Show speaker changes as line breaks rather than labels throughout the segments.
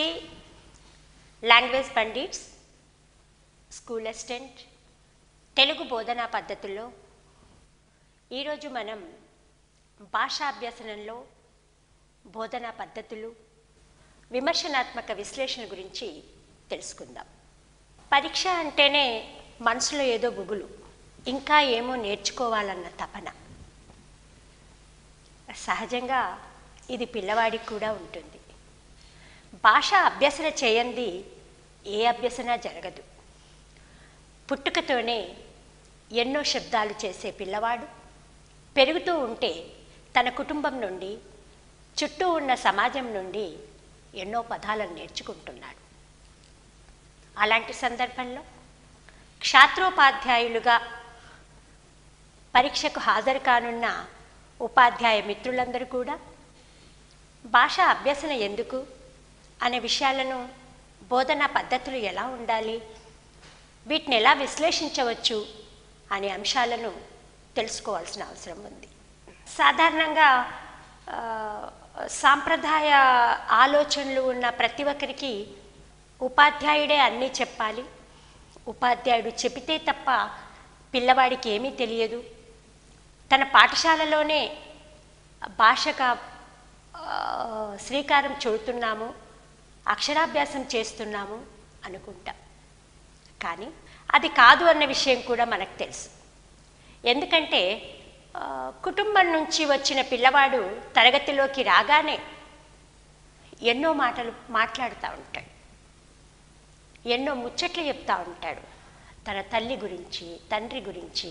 university language pandits school assistant Telugu బోధనా పద్ధతుల్లో ఈరోజు మనం భాషాభ్యసనంలో బోధనా పద్ధతులు విమర్శనాత్మక విశ్లేషణ గురించి తెలుసుకుందాం పరీక్ష అంటేనే మనసులో ఏదో గుగులు ఇంకా ఏమో నేర్చుకోవాలన్న తపన సహజంగా ఇది పిల్లవాడికి కూడా ఉంటుంది భాష అభ్యసన చేయంది ఏ అభ్యసన జరగదు పుట్టుకతోనే ఎన్నో శబ్దాలు చేసే పిల్లవాడు పెరుగుతూ ఉంటే తన కుటుంబం నుండి చుట్టూ ఉన్న సమాజం నుండి ఎన్నో పదాలను నేర్చుకుంటున్నాడు అలాంటి సందర్భంలో క్షాత్రోపాధ్యాయులుగా పరీక్షకు హాజరు కానున్న ఉపాధ్యాయ మిత్రులందరూ కూడా భాష అభ్యసన ఎందుకు అనే విషయాలను బోధనా పద్ధతులు ఎలా ఉండాలి వీటిని ఎలా విశ్లేషించవచ్చు అనే అంశాలను తెలుసుకోవాల్సిన అవసరం ఉంది సాధారణంగా ఆ, సాంప్రదాయ ఆలోచనలు ఉన్న ప్రతి ఒక్కరికి ఉపాధ్యాయుడే అన్నీ చెప్పాలి ఉపాధ్యాయుడు చెబితే తప్ప పిల్లవాడికి ఏమీ తెలియదు తన పాఠశాలలోనే భాషక ఆ, శ్రీకారం చుడుతున్నాము అక్షరాభ్యాసం చేస్తున్నాము అనుకుంటాం కానీ అది కాదు అన్న విషయం కూడా మనకు తెలుసు ఎందుకంటే ఆ, కుటుంబం నుంచి వచ్చిన పిల్లవాడు తరగతిలోకి రాగానే ఎన్నో మాటలు మాట్లాడుతూ ఉంటాడు ఎన్నో ముచ్చట్లు చెప్తూ ఉంటాడు తన తల్లి గురించి తండ్రి గురించి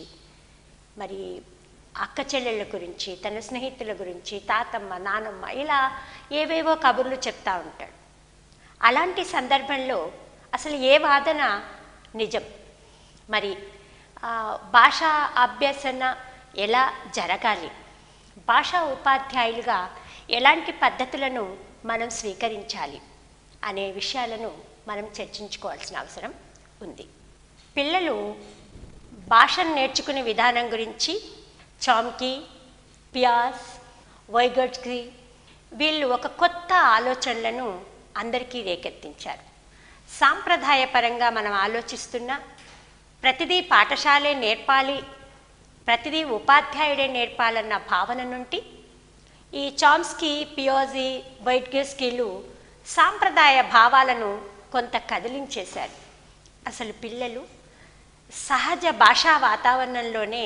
మరి అక్క చెల్లెళ్ళ గురించి తన స్నేహితుల గురించి తాతమ్మ నానమ్మ ఇలా ఏవేవో కబుర్లు చెప్తా ఉంటాడు అలాంటి సందర్భంలో అసలు ఏ వాదన నిజం మరి ఆ, భాషా అభ్యసన ఎలా జరగాలి భాషా ఉపాధ్యాయులుగా ఎలాంటి పద్ధతులను మనం స్వీకరించాలి అనే విషయాలను మనం చర్చించుకోవాల్సిన అవసరం ఉంది పిల్లలు భాషను నేర్చుకునే విధానం గురించి చామ్కి పియాస్ వైగట్స్కి వీళ్ళు ఒక కొత్త ఆలోచనలను అందరికీ రేకెత్తించారు సాంప్రదాయపరంగా మనం ఆలోచిస్తున్న ప్రతిదీ పాఠశాలే నేర్పాలి ప్రతిదీ ఉపాధ్యాయుడే నేర్పాలన్న భావన నుండి ఈ చామ్స్కీ పియోజీ వైట్గెస్కీలు సాంప్రదాయ భావాలను కొంత కదిలించేశారు అసలు పిల్లలు సహజ భాషా వాతావరణంలోనే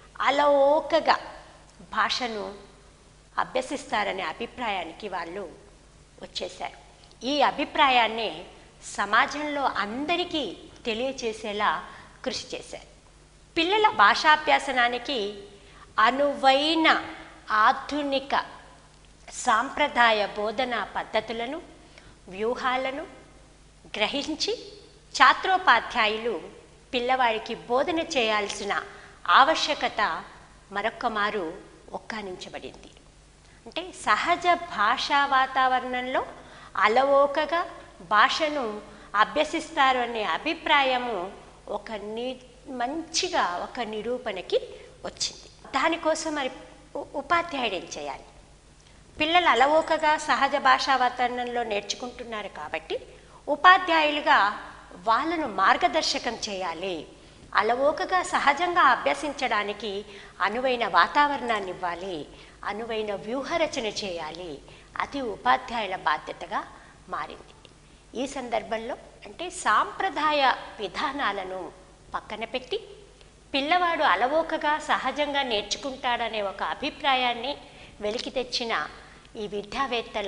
అలవోకగా భాషను అభ్యసిస్తారనే అభిప్రాయానికి వాళ్ళు వచ్చేశారు ఈ అభిప్రాయాన్నే సమాజంలో అందరికీ తెలియచేసేలా కృషి చేశారు పిల్లల భాషాభ్యాసనానికి అనువైన ఆధునిక సాంప్రదాయ బోధనా పద్ధతులను వ్యూహాలను గ్రహించి ఛాత్రోపాధ్యాయులు పిల్లవాడికి బోధన చేయాల్సిన ఆవశ్యకత మరొక్క మారు ఒక్కానించబడింది అంటే సహజ భాషా వాతావరణంలో అలవోకగా భాషను అభ్యసిస్తారు అనే అభిప్రాయము ఒక ని మంచిగా ఒక నిరూపణకి వచ్చింది దానికోసం మరి ఉ- ఉపాధ్యాయుడు ఏం చేయాలి పిల్లలు అలవోకగా సహజ భాషా వాతావరణంలో నేర్చుకుంటున్నారు కాబట్టి ఉపాధ్యాయులుగా వాళ్ళను మార్గదర్శకం చేయాలి అలవోకగా సహజంగా అభ్యసించడానికి అనువైన వాతావరణాన్ని ఇవ్వాలి అనువైన వ్యూహరచన చేయాలి అది ఉపాధ్యాయుల బాధ్యతగా మారింది ఈ సందర్భంలో అంటే సాంప్రదాయ విధానాలను పక్కన పెట్టి పిల్లవాడు అలవోకగా సహజంగా నేర్చుకుంటాడనే ఒక అభిప్రాయాన్ని వెలికి తెచ్చిన ఈ విద్యావేత్తల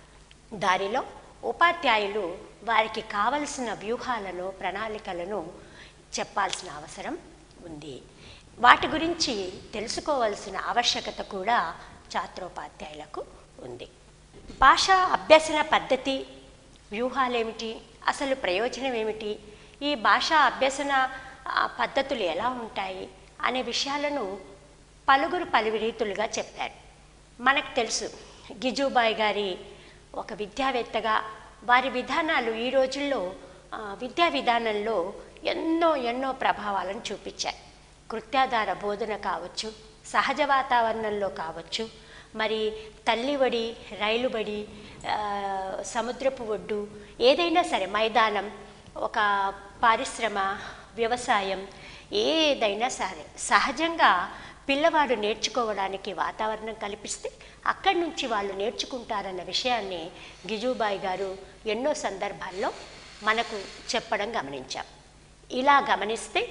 దారిలో ఉపాధ్యాయులు వారికి కావలసిన వ్యూహాలను ప్రణాళికలను చెప్పాల్సిన అవసరం ఉంది వాటి గురించి తెలుసుకోవాల్సిన ఆవశ్యకత కూడా ఛాత్రోపాధ్యాయులకు ఉంది భాషా అభ్యసన పద్ధతి వ్యూహాలేమిటి అసలు ప్రయోజనం ఏమిటి ఈ భాషా అభ్యసన ఆ, పద్ధతులు ఎలా ఉంటాయి అనే విషయాలను పలువురు పలు రీతులుగా చెప్పారు మనకు తెలుసు గిజుబాయ్ గారి ఒక విద్యావేత్తగా వారి విధానాలు ఈ రోజుల్లో ఆ, విద్యా విధానంలో ఎన్నో ఎన్నో ప్రభావాలను చూపించాయి కృత్యాధార బోధన కావచ్చు సహజ వాతావరణంలో కావచ్చు మరి తల్లిబడి రైలుబడి ఆ, సముద్రపు ఒడ్డు ఏదైనా సరే మైదానం ఒక పారిశ్రమ వ్యవసాయం ఏదైనా సరే సహజంగా పిల్లవాడు నేర్చుకోవడానికి వాతావరణం కల్పిస్తే అక్కడి నుంచి వాళ్ళు నేర్చుకుంటారన్న విషయాన్ని గిజుబాయి గారు ఎన్నో సందర్భాల్లో మనకు చెప్పడం గమనించాం ఇలా గమనిస్తే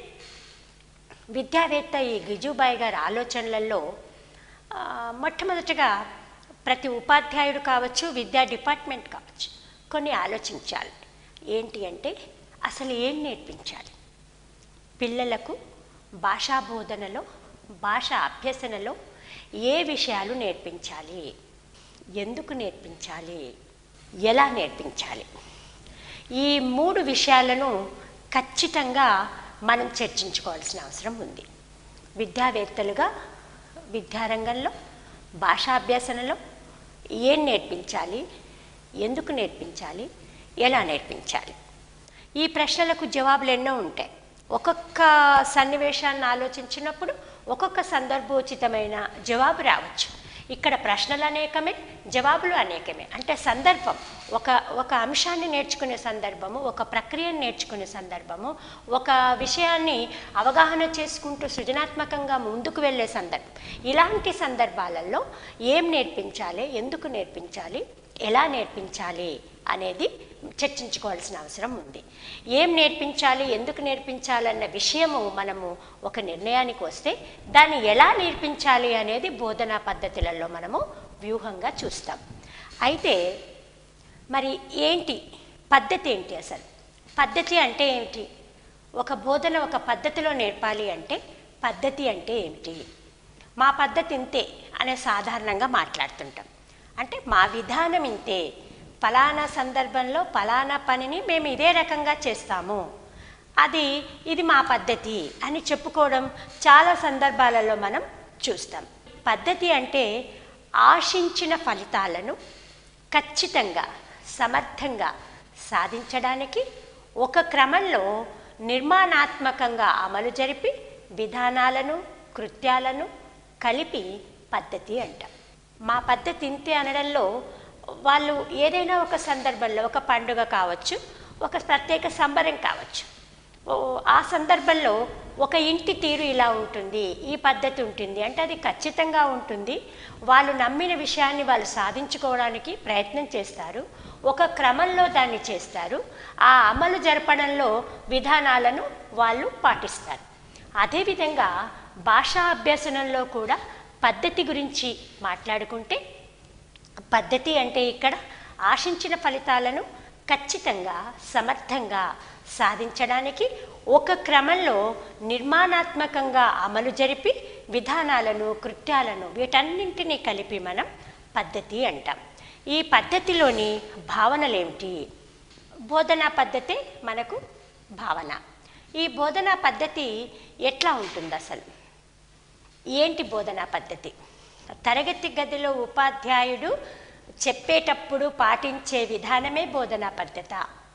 విద్యావేత్త ఈ గిజుబాయి గారి ఆలోచనలలో ఆ, మొట్టమొదటిగా ప్రతి ఉపాధ్యాయుడు కావచ్చు విద్యా డిపార్ట్మెంట్ కావచ్చు కొన్ని ఆలోచించాలి ఏంటి అంటే అసలు ఏం నేర్పించాలి పిల్లలకు భాషా బోధనలో భాష అభ్యసనలో ఏ విషయాలు నేర్పించాలి ఎందుకు నేర్పించాలి ఎలా నేర్పించాలి ఈ మూడు విషయాలను ఖచ్చితంగా మనం చర్చించుకోవాల్సిన అవసరం ఉంది విద్యావేత్తలుగా విద్యారంగంలో భాషాభ్యసనలో ఏం నేర్పించాలి ఎందుకు నేర్పించాలి ఎలా నేర్పించాలి ఈ ప్రశ్నలకు జవాబులు ఎన్నో ఉంటాయి ఒక్కొక్క సన్నివేశాన్ని ఆలోచించినప్పుడు ఒక్కొక్క సందర్భోచితమైన జవాబు రావచ్చు ఇక్కడ ప్రశ్నలు అనేకమే జవాబులు అనేకమే అంటే సందర్భం ఒక ఒక అంశాన్ని నేర్చుకునే సందర్భము ఒక ప్రక్రియను నేర్చుకునే సందర్భము ఒక విషయాన్ని అవగాహన చేసుకుంటూ సృజనాత్మకంగా ముందుకు వెళ్ళే సందర్భం ఇలాంటి సందర్భాలలో ఏం నేర్పించాలి ఎందుకు నేర్పించాలి ఎలా నేర్పించాలి అనేది చర్చించుకోవాల్సిన అవసరం ఉంది ఏం నేర్పించాలి ఎందుకు నేర్పించాలన్న విషయము మనము ఒక నిర్ణయానికి వస్తే దాన్ని ఎలా నేర్పించాలి అనేది బోధనా పద్ధతులలో మనము వ్యూహంగా చూస్తాం అయితే మరి ఏంటి పద్ధతి ఏంటి అసలు పద్ధతి అంటే ఏంటి ఒక బోధన ఒక పద్ధతిలో నేర్పాలి అంటే పద్ధతి అంటే ఏమిటి మా పద్ధతి ఇంతే అనే సాధారణంగా మాట్లాడుతుంటాం అంటే మా విధానం ఇంతే ఫలానా సందర్భంలో ఫలానా పనిని మేము ఇదే రకంగా చేస్తాము అది ఇది మా పద్ధతి అని చెప్పుకోవడం చాలా సందర్భాలలో మనం చూస్తాం పద్ధతి అంటే ఆశించిన ఫలితాలను ఖచ్చితంగా సమర్థంగా సాధించడానికి ఒక క్రమంలో నిర్మాణాత్మకంగా అమలు జరిపి విధానాలను కృత్యాలను కలిపి పద్ధతి అంటాం మా పద్ధతి ఇంతే అనడంలో వాళ్ళు ఏదైనా ఒక సందర్భంలో ఒక పండుగ కావచ్చు ఒక ప్రత్యేక సంబరం కావచ్చు ఓ, ఆ సందర్భంలో ఒక ఇంటి తీరు ఇలా ఉంటుంది ఈ పద్ధతి ఉంటుంది అంటే అది ఖచ్చితంగా ఉంటుంది వాళ్ళు నమ్మిన విషయాన్ని వాళ్ళు సాధించుకోవడానికి ప్రయత్నం చేస్తారు ఒక క్రమంలో దాన్ని చేస్తారు ఆ అమలు జరపడంలో విధానాలను వాళ్ళు పాటిస్తారు అదేవిధంగా భాషా అభ్యసనంలో కూడా పద్ధతి గురించి మాట్లాడుకుంటే పద్ధతి అంటే ఇక్కడ ఆశించిన ఫలితాలను ఖచ్చితంగా సమర్థంగా సాధించడానికి ఒక క్రమంలో నిర్మాణాత్మకంగా అమలు జరిపి విధానాలను కృత్యాలను వీటన్నింటినీ కలిపి మనం పద్ధతి అంటాం ఈ పద్ధతిలోని భావనలేమిటి బోధనా పద్ధతి మనకు భావన ఈ బోధనా పద్ధతి ఎట్లా ఉంటుంది అసలు ఏంటి బోధనా పద్ధతి తరగతి గదిలో ఉపాధ్యాయుడు చెప్పేటప్పుడు పాటించే విధానమే బోధనా పద్ధత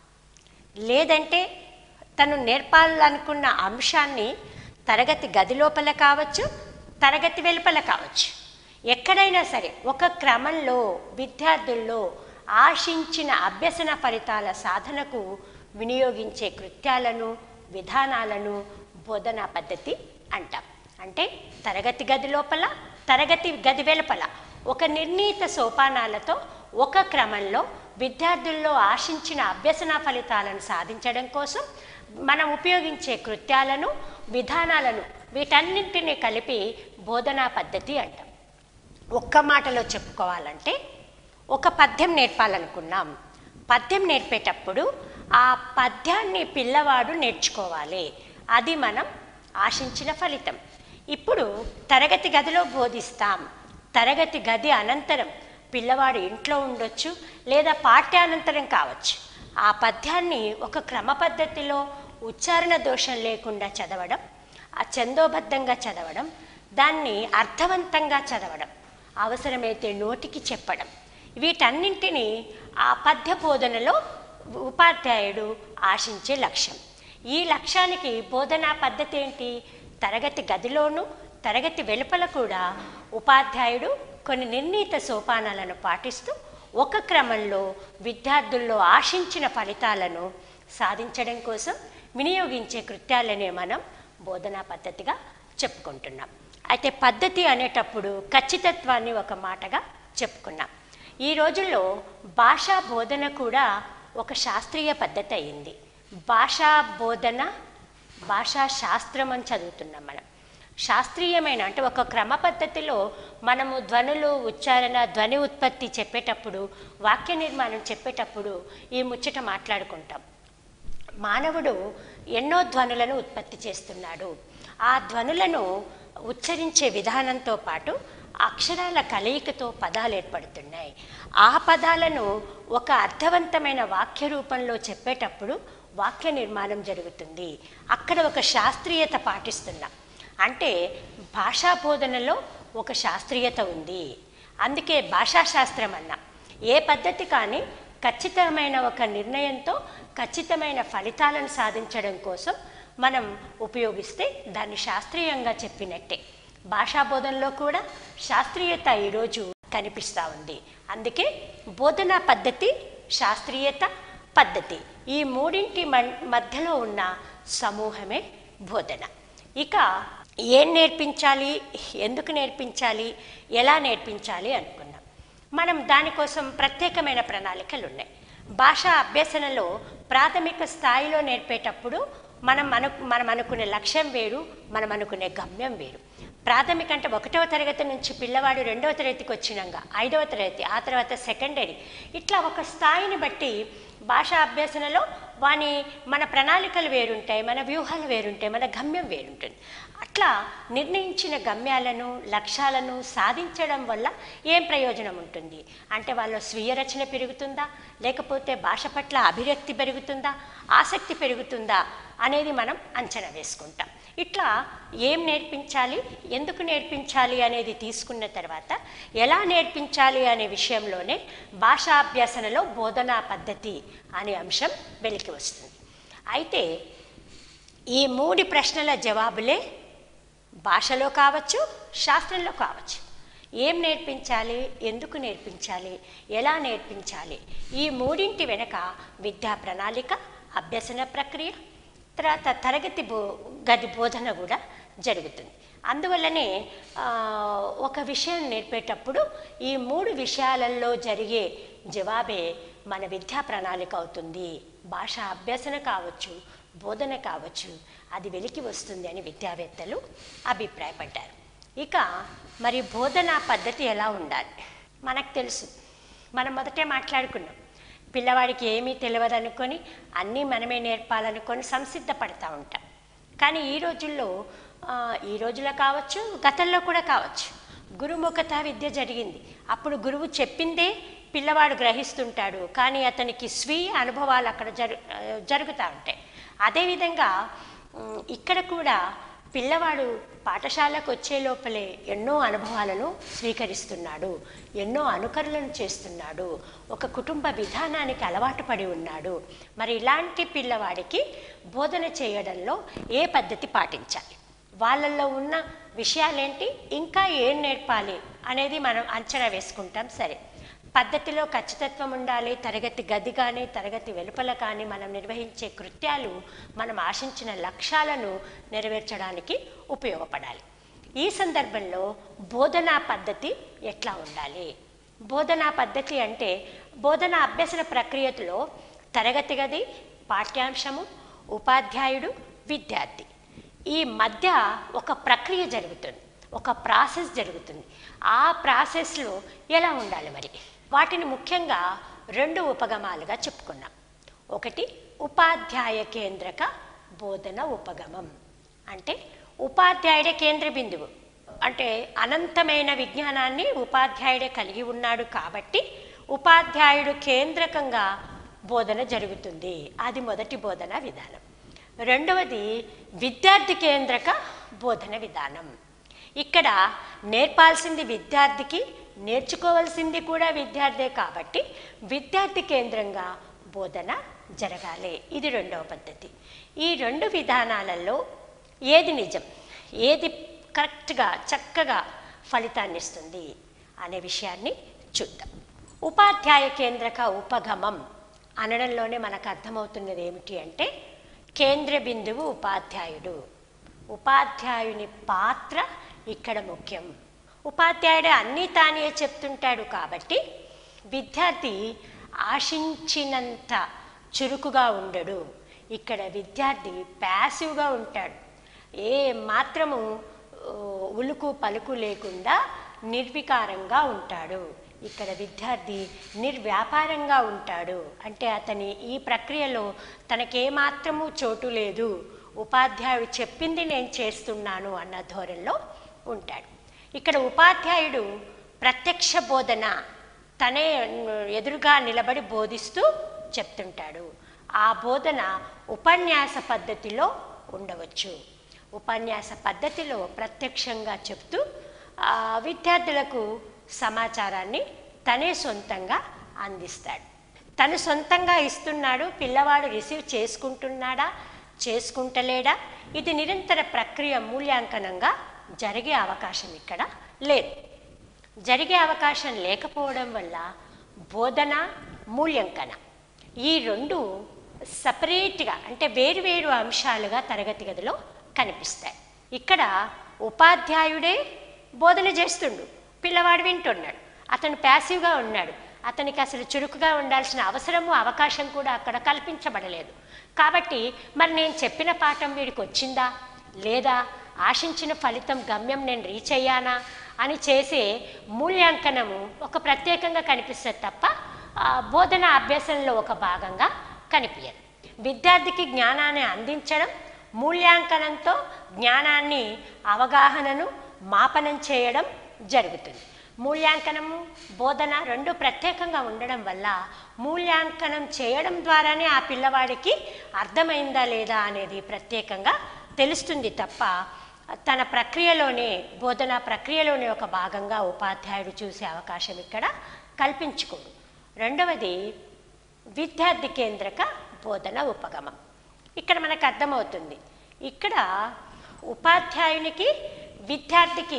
లేదంటే తను నేర్పాలనుకున్న అంశాన్ని తరగతి గది లోపల కావచ్చు తరగతి వెలుపల కావచ్చు ఎక్కడైనా సరే ఒక క్రమంలో విద్యార్థుల్లో ఆశించిన అభ్యసన ఫలితాల సాధనకు వినియోగించే కృత్యాలను విధానాలను బోధనా పద్ధతి అంటాం అంటే తరగతి గది లోపల తరగతి గది వెలుపల ఒక నిర్ణీత సోపానాలతో ఒక క్రమంలో విద్యార్థుల్లో ఆశించిన అభ్యసన ఫలితాలను సాధించడం కోసం మనం ఉపయోగించే కృత్యాలను విధానాలను వీటన్నింటినీ కలిపి బోధనా పద్ధతి అంటాం ఒక్క మాటలో చెప్పుకోవాలంటే ఒక పద్యం నేర్పాలనుకున్నాం పద్యం నేర్పేటప్పుడు ఆ పద్యాన్ని పిల్లవాడు నేర్చుకోవాలి అది మనం ఆశించిన ఫలితం ఇప్పుడు తరగతి గదిలో బోధిస్తాం తరగతి గది అనంతరం పిల్లవాడు ఇంట్లో ఉండొచ్చు లేదా పాఠ్యానంతరం కావచ్చు ఆ పద్యాన్ని ఒక క్రమ పద్ధతిలో ఉచ్చారణ దోషం లేకుండా చదవడం ఆ చందోబద్ధంగా చదవడం దాన్ని అర్థవంతంగా చదవడం అవసరమైతే నోటికి చెప్పడం వీటన్నింటినీ ఆ పద్య బోధనలో ఉపాధ్యాయుడు ఆశించే లక్ష్యం ఈ లక్ష్యానికి బోధనా పద్ధతి ఏంటి తరగతి గదిలోనూ తరగతి వెలుపల కూడా ఉపాధ్యాయుడు కొన్ని నిర్ణీత సోపానాలను పాటిస్తూ ఒక క్రమంలో విద్యార్థుల్లో ఆశించిన ఫలితాలను సాధించడం కోసం వినియోగించే కృత్యాలనే మనం బోధనా పద్ధతిగా చెప్పుకుంటున్నాం అయితే పద్ధతి అనేటప్పుడు ఖచ్చితత్వాన్ని ఒక మాటగా చెప్పుకున్నాం ఈ రోజుల్లో భాషా బోధన కూడా ఒక శాస్త్రీయ పద్ధతి అయింది భాషా బోధన భాషా శాస్త్రం అని చదువుతున్నాం మనం శాస్త్రీయమైన అంటే ఒక క్రమ పద్ధతిలో మనము ధ్వనులు ఉచ్చారణ ధ్వని ఉత్పత్తి చెప్పేటప్పుడు వాక్య నిర్మాణం చెప్పేటప్పుడు ఈ ముచ్చట మాట్లాడుకుంటాం మానవుడు ఎన్నో ధ్వనులను ఉత్పత్తి చేస్తున్నాడు ఆ ధ్వనులను ఉచ్చరించే విధానంతో పాటు అక్షరాల కలయికతో పదాలు ఏర్పడుతున్నాయి ఆ పదాలను ఒక అర్థవంతమైన వాక్య రూపంలో చెప్పేటప్పుడు వాక్య నిర్మాణం జరుగుతుంది అక్కడ ఒక శాస్త్రీయత పాటిస్తున్నాం అంటే భాషా బోధనలో ఒక శాస్త్రీయత ఉంది అందుకే భాషాశాస్త్రం అన్నా ఏ పద్ధతి కానీ ఖచ్చితమైన ఒక నిర్ణయంతో ఖచ్చితమైన ఫలితాలను సాధించడం కోసం మనం ఉపయోగిస్తే దాన్ని శాస్త్రీయంగా చెప్పినట్టే భాషా బోధనలో కూడా శాస్త్రీయత ఈరోజు కనిపిస్తూ ఉంది అందుకే బోధనా పద్ధతి శాస్త్రీయత పద్ధతి ఈ మూడింటి మన్- మధ్యలో ఉన్న సమూహమే బోధన ఇక ఏం నేర్పించాలి ఎందుకు నేర్పించాలి ఎలా నేర్పించాలి అనుకున్నాం మనం దానికోసం ప్రత్యేకమైన ప్రణాళికలు ఉన్నాయి భాషా అభ్యసనలో ప్రాథమిక స్థాయిలో నేర్పేటప్పుడు మనం అను మనం అనుకునే లక్ష్యం వేరు మనం అనుకునే గమ్యం వేరు ప్రాథమిక అంటే ఒకటవ తరగతి నుంచి పిల్లవాడు రెండవ తరగతికి వచ్చినాక ఐదవ తరగతి ఆ తర్వాత సెకండరీ ఇట్లా ఒక స్థాయిని బట్టి భాషా అభ్యసనలో వాని మన ప్రణాళికలు వేరుంటాయి మన వ్యూహాలు వేరుంటాయి మన గమ్యం వేరుంటుంది అట్లా నిర్ణయించిన గమ్యాలను లక్ష్యాలను సాధించడం వల్ల ఏం ప్రయోజనం ఉంటుంది అంటే వాళ్ళ స్వీయ రచన పెరుగుతుందా లేకపోతే భాష పట్ల అభివ్యక్తి పెరుగుతుందా ఆసక్తి పెరుగుతుందా అనేది మనం అంచనా వేసుకుంటాం ఇట్లా ఏం నేర్పించాలి ఎందుకు నేర్పించాలి అనేది తీసుకున్న తర్వాత ఎలా నేర్పించాలి అనే విషయంలోనే భాషాభ్యసనలో బోధనా పద్ధతి అనే అంశం వెలికి వస్తుంది అయితే ఈ మూడు ప్రశ్నల జవాబులే భాషలో కావచ్చు శాస్త్రంలో కావచ్చు ఏం నేర్పించాలి ఎందుకు నేర్పించాలి ఎలా నేర్పించాలి ఈ మూడింటి వెనక విద్యా ప్రణాళిక అభ్యసన ప్రక్రియ తర్వాత తరగతి బో గది బోధన కూడా జరుగుతుంది అందువల్లనే ఆ, ఒక విషయం నేర్పేటప్పుడు ఈ మూడు విషయాలలో జరిగే జవాబే మన విద్యా ప్రణాళిక అవుతుంది భాష అభ్యసన కావచ్చు బోధన కావచ్చు అది వెలికి వస్తుంది అని విద్యావేత్తలు అభిప్రాయపడ్డారు ఇక మరి బోధనా పద్ధతి ఎలా ఉండాలి మనకు తెలుసు మనం మొదటే మాట్లాడుకున్నాం పిల్లవాడికి ఏమీ తెలియదు అనుకొని అన్నీ మనమే నేర్పాలనుకొని సంసిద్ధపడతా ఉంటాం కానీ ఈ రోజుల్లో ఆ, ఈ రోజులో కావచ్చు గతంలో కూడా కావచ్చు గురుముఖత విద్య జరిగింది అప్పుడు గురువు చెప్పిందే పిల్లవాడు గ్రహిస్తుంటాడు కానీ అతనికి స్వీయ అనుభవాలు అక్కడ జరు ఆ, జరుగుతూ ఉంటాయి అదేవిధంగా ఉమ్, ఇక్కడ కూడా పిల్లవాడు పాఠశాలకు వచ్చే లోపలే ఎన్నో అనుభవాలను స్వీకరిస్తున్నాడు ఎన్నో అనుకరణలను చేస్తున్నాడు ఒక కుటుంబ విధానానికి అలవాటు పడి ఉన్నాడు మరి ఇలాంటి పిల్లవాడికి బోధన చేయడంలో ఏ పద్ధతి పాటించాలి వాళ్ళల్లో ఉన్న విషయాలేంటి ఇంకా ఏం నేర్పాలి అనేది మనం అంచనా వేసుకుంటాం సరే పద్ధతిలో ఖచ్చితత్వం ఉండాలి తరగతి గది కానీ తరగతి వెలుపల కానీ మనం నిర్వహించే కృత్యాలు మనం ఆశించిన లక్ష్యాలను నెరవేర్చడానికి ఉపయోగపడాలి ఈ సందర్భంలో బోధనా పద్ధతి ఎట్లా ఉండాలి బోధనా పద్ధతి అంటే బోధనా అభ్యసన ప్రక్రియలో తరగతి గది పాఠ్యాంశము ఉపాధ్యాయుడు విద్యార్థి ఈ మధ్య ఒక ప్రక్రియ జరుగుతుంది ఒక ప్రాసెస్ జరుగుతుంది ఆ ప్రాసెస్లో ఎలా ఉండాలి మరి వాటిని ముఖ్యంగా రెండు ఉపగమాలుగా చెప్పుకున్నాం ఒకటి ఉపాధ్యాయ కేంద్రక బోధన ఉపగమం అంటే ఉపాధ్యాయుడే కేంద్ర బిందువు అంటే అనంతమైన విజ్ఞానాన్ని ఉపాధ్యాయుడే కలిగి ఉన్నాడు కాబట్టి ఉపాధ్యాయుడు కేంద్రకంగా బోధన జరుగుతుంది అది మొదటి బోధన విధానం రెండవది విద్యార్థి కేంద్రక బోధన విధానం ఇక్కడ నేర్పాల్సింది విద్యార్థికి నేర్చుకోవాల్సింది కూడా విద్యార్థే కాబట్టి విద్యార్థి కేంద్రంగా బోధన జరగాలి ఇది రెండవ పద్ధతి ఈ రెండు విధానాలలో ఏది నిజం ఏది కరెక్ట్గా చక్కగా ఫలితాన్ని ఇస్తుంది అనే విషయాన్ని చూద్దాం ఉపాధ్యాయ కేంద్రక ఉపగమం అనడంలోనే మనకు అర్థమవుతున్నది ఏమిటి అంటే కేంద్ర బిందువు ఉపాధ్యాయుడు ఉపాధ్యాయుని పాత్ర ఇక్కడ ముఖ్యం ఉపాధ్యాయుడు అన్నీ తానే చెప్తుంటాడు కాబట్టి విద్యార్థి ఆశించినంత చురుకుగా ఉండడు ఇక్కడ విద్యార్థి ప్యాసివ్గా ఉంటాడు ఏ మాత్రము ఓ, ఉలుకు పలుకు లేకుండా నిర్వికారంగా ఉంటాడు ఇక్కడ విద్యార్థి నిర్వ్యాపారంగా ఉంటాడు అంటే అతని ఈ ప్రక్రియలో తనకేమాత్రము చోటు లేదు ఉపాధ్యాయుడు చెప్పింది నేను చేస్తున్నాను అన్న ధోరణిలో ఉంటాడు ఇక్కడ ఉపాధ్యాయుడు ప్రత్యక్ష బోధన తనే ఎదురుగా నిలబడి బోధిస్తూ చెప్తుంటాడు ఆ బోధన ఉపన్యాస పద్ధతిలో ఉండవచ్చు ఉపన్యాస పద్ధతిలో ప్రత్యక్షంగా చెప్తూ ఆ, విద్యార్థులకు సమాచారాన్ని తనే సొంతంగా అందిస్తాడు తను సొంతంగా ఇస్తున్నాడు పిల్లవాడు రిసీవ్ చేసుకుంటున్నాడా చేసుకుంటలేడా ఇది నిరంతర ప్రక్రియ మూల్యాంకనంగా జరిగే అవకాశం ఇక్కడ లేదు జరిగే అవకాశం లేకపోవడం వల్ల బోధన మూల్యాంకన ఈ రెండు సపరేట్గా అంటే వేరువేరు అంశాలుగా తరగతి గదిలో కనిపిస్తాయి ఇక్కడ ఉపాధ్యాయుడే బోధన చేస్తుండు పిల్లవాడు వింటున్నాడు అతను ప్యాసివ్గా ఉన్నాడు అతనికి అసలు చురుకుగా ఉండాల్సిన అవసరము అవకాశం కూడా అక్కడ కల్పించబడలేదు కాబట్టి మరి నేను చెప్పిన పాఠం వీడికి వచ్చిందా లేదా ఆశించిన ఫలితం గమ్యం నేను రీచ్ అయ్యానా అని చేసే మూల్యాంకనము ఒక ప్రత్యేకంగా కనిపిస్తుంది తప్ప ఆ, బోధన అభ్యాసంలో ఒక భాగంగా కనిపించదు విద్యార్థికి జ్ఞానాన్ని అందించడం మూల్యాంకనంతో జ్ఞానాన్ని అవగాహనను మాపనం చేయడం జరుగుతుంది మూల్యాంకనము బోధన రెండు ప్రత్యేకంగా ఉండడం వల్ల మూల్యాంకనం చేయడం ద్వారానే ఆ పిల్లవాడికి అర్థమైందా లేదా అనేది ప్రత్యేకంగా తెలుస్తుంది తప్ప తన ప్రక్రియలోనే బోధన ప్రక్రియలోనే ఒక భాగంగా ఉపాధ్యాయుడు చూసే అవకాశం ఇక్కడ కల్పించుకోడు రెండవది విద్యార్థి కేంద్రక బోధన ఉపగమం ఇక్కడ మనకు అర్థమవుతుంది ఇక్కడ ఉపాధ్యాయునికి విద్యార్థికి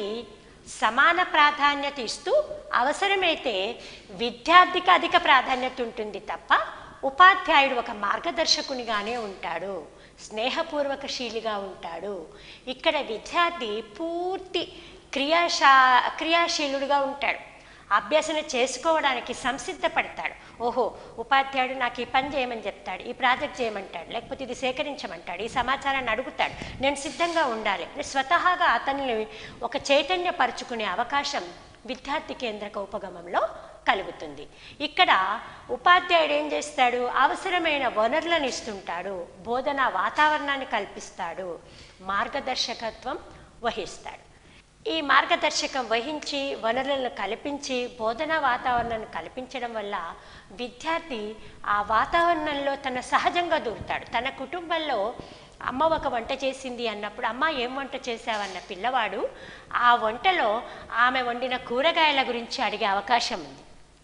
సమాన ప్రాధాన్యత ఇస్తూ అవసరమైతే విద్యార్థికి అధిక ప్రాధాన్యత ఉంటుంది తప్ప ఉపాధ్యాయుడు ఒక మార్గదర్శకునిగానే ఉంటాడు స్నేహపూర్వకశీలిగా ఉంటాడు ఇక్కడ విద్యార్థి పూర్తి క్రియాశా క్రియాశీలుడుగా ఉంటాడు అభ్యసన చేసుకోవడానికి సంసిద్ధపడతాడు ఓహో ఉపాధ్యాయుడు నాకు ఈ పని చేయమని చెప్తాడు ఈ ప్రాజెక్ట్ చేయమంటాడు లేకపోతే ఇది సేకరించమంటాడు ఈ సమాచారాన్ని అడుగుతాడు నేను సిద్ధంగా ఉండాలి అని స్వతహాగా అతన్ని ఒక చైతన్యపరుచుకునే అవకాశం విద్యార్థి కేంద్రక ఉపగమంలో కలుగుతుంది ఇక్కడ ఉపాధ్యాయుడు ఏం చేస్తాడు అవసరమైన వనరులను ఇస్తుంటాడు బోధన వాతావరణాన్ని కల్పిస్తాడు మార్గదర్శకత్వం వహిస్తాడు ఈ మార్గదర్శకం వహించి వనరులను కల్పించి బోధనా వాతావరణాన్ని కల్పించడం వల్ల విద్యార్థి ఆ వాతావరణంలో తన సహజంగా దూరుతాడు తన కుటుంబంలో అమ్మ ఒక వంట చేసింది అన్నప్పుడు అమ్మ ఏం వంట చేసావన్న పిల్లవాడు ఆ వంటలో ఆమె వండిన కూరగాయల గురించి అడిగే అవకాశం ఉంది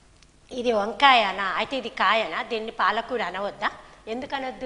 ఇది వంకాయనా అయితే ఇది కాయనా దీన్ని పాలకూర అనవద్దా ఎందుకు అనొద్దు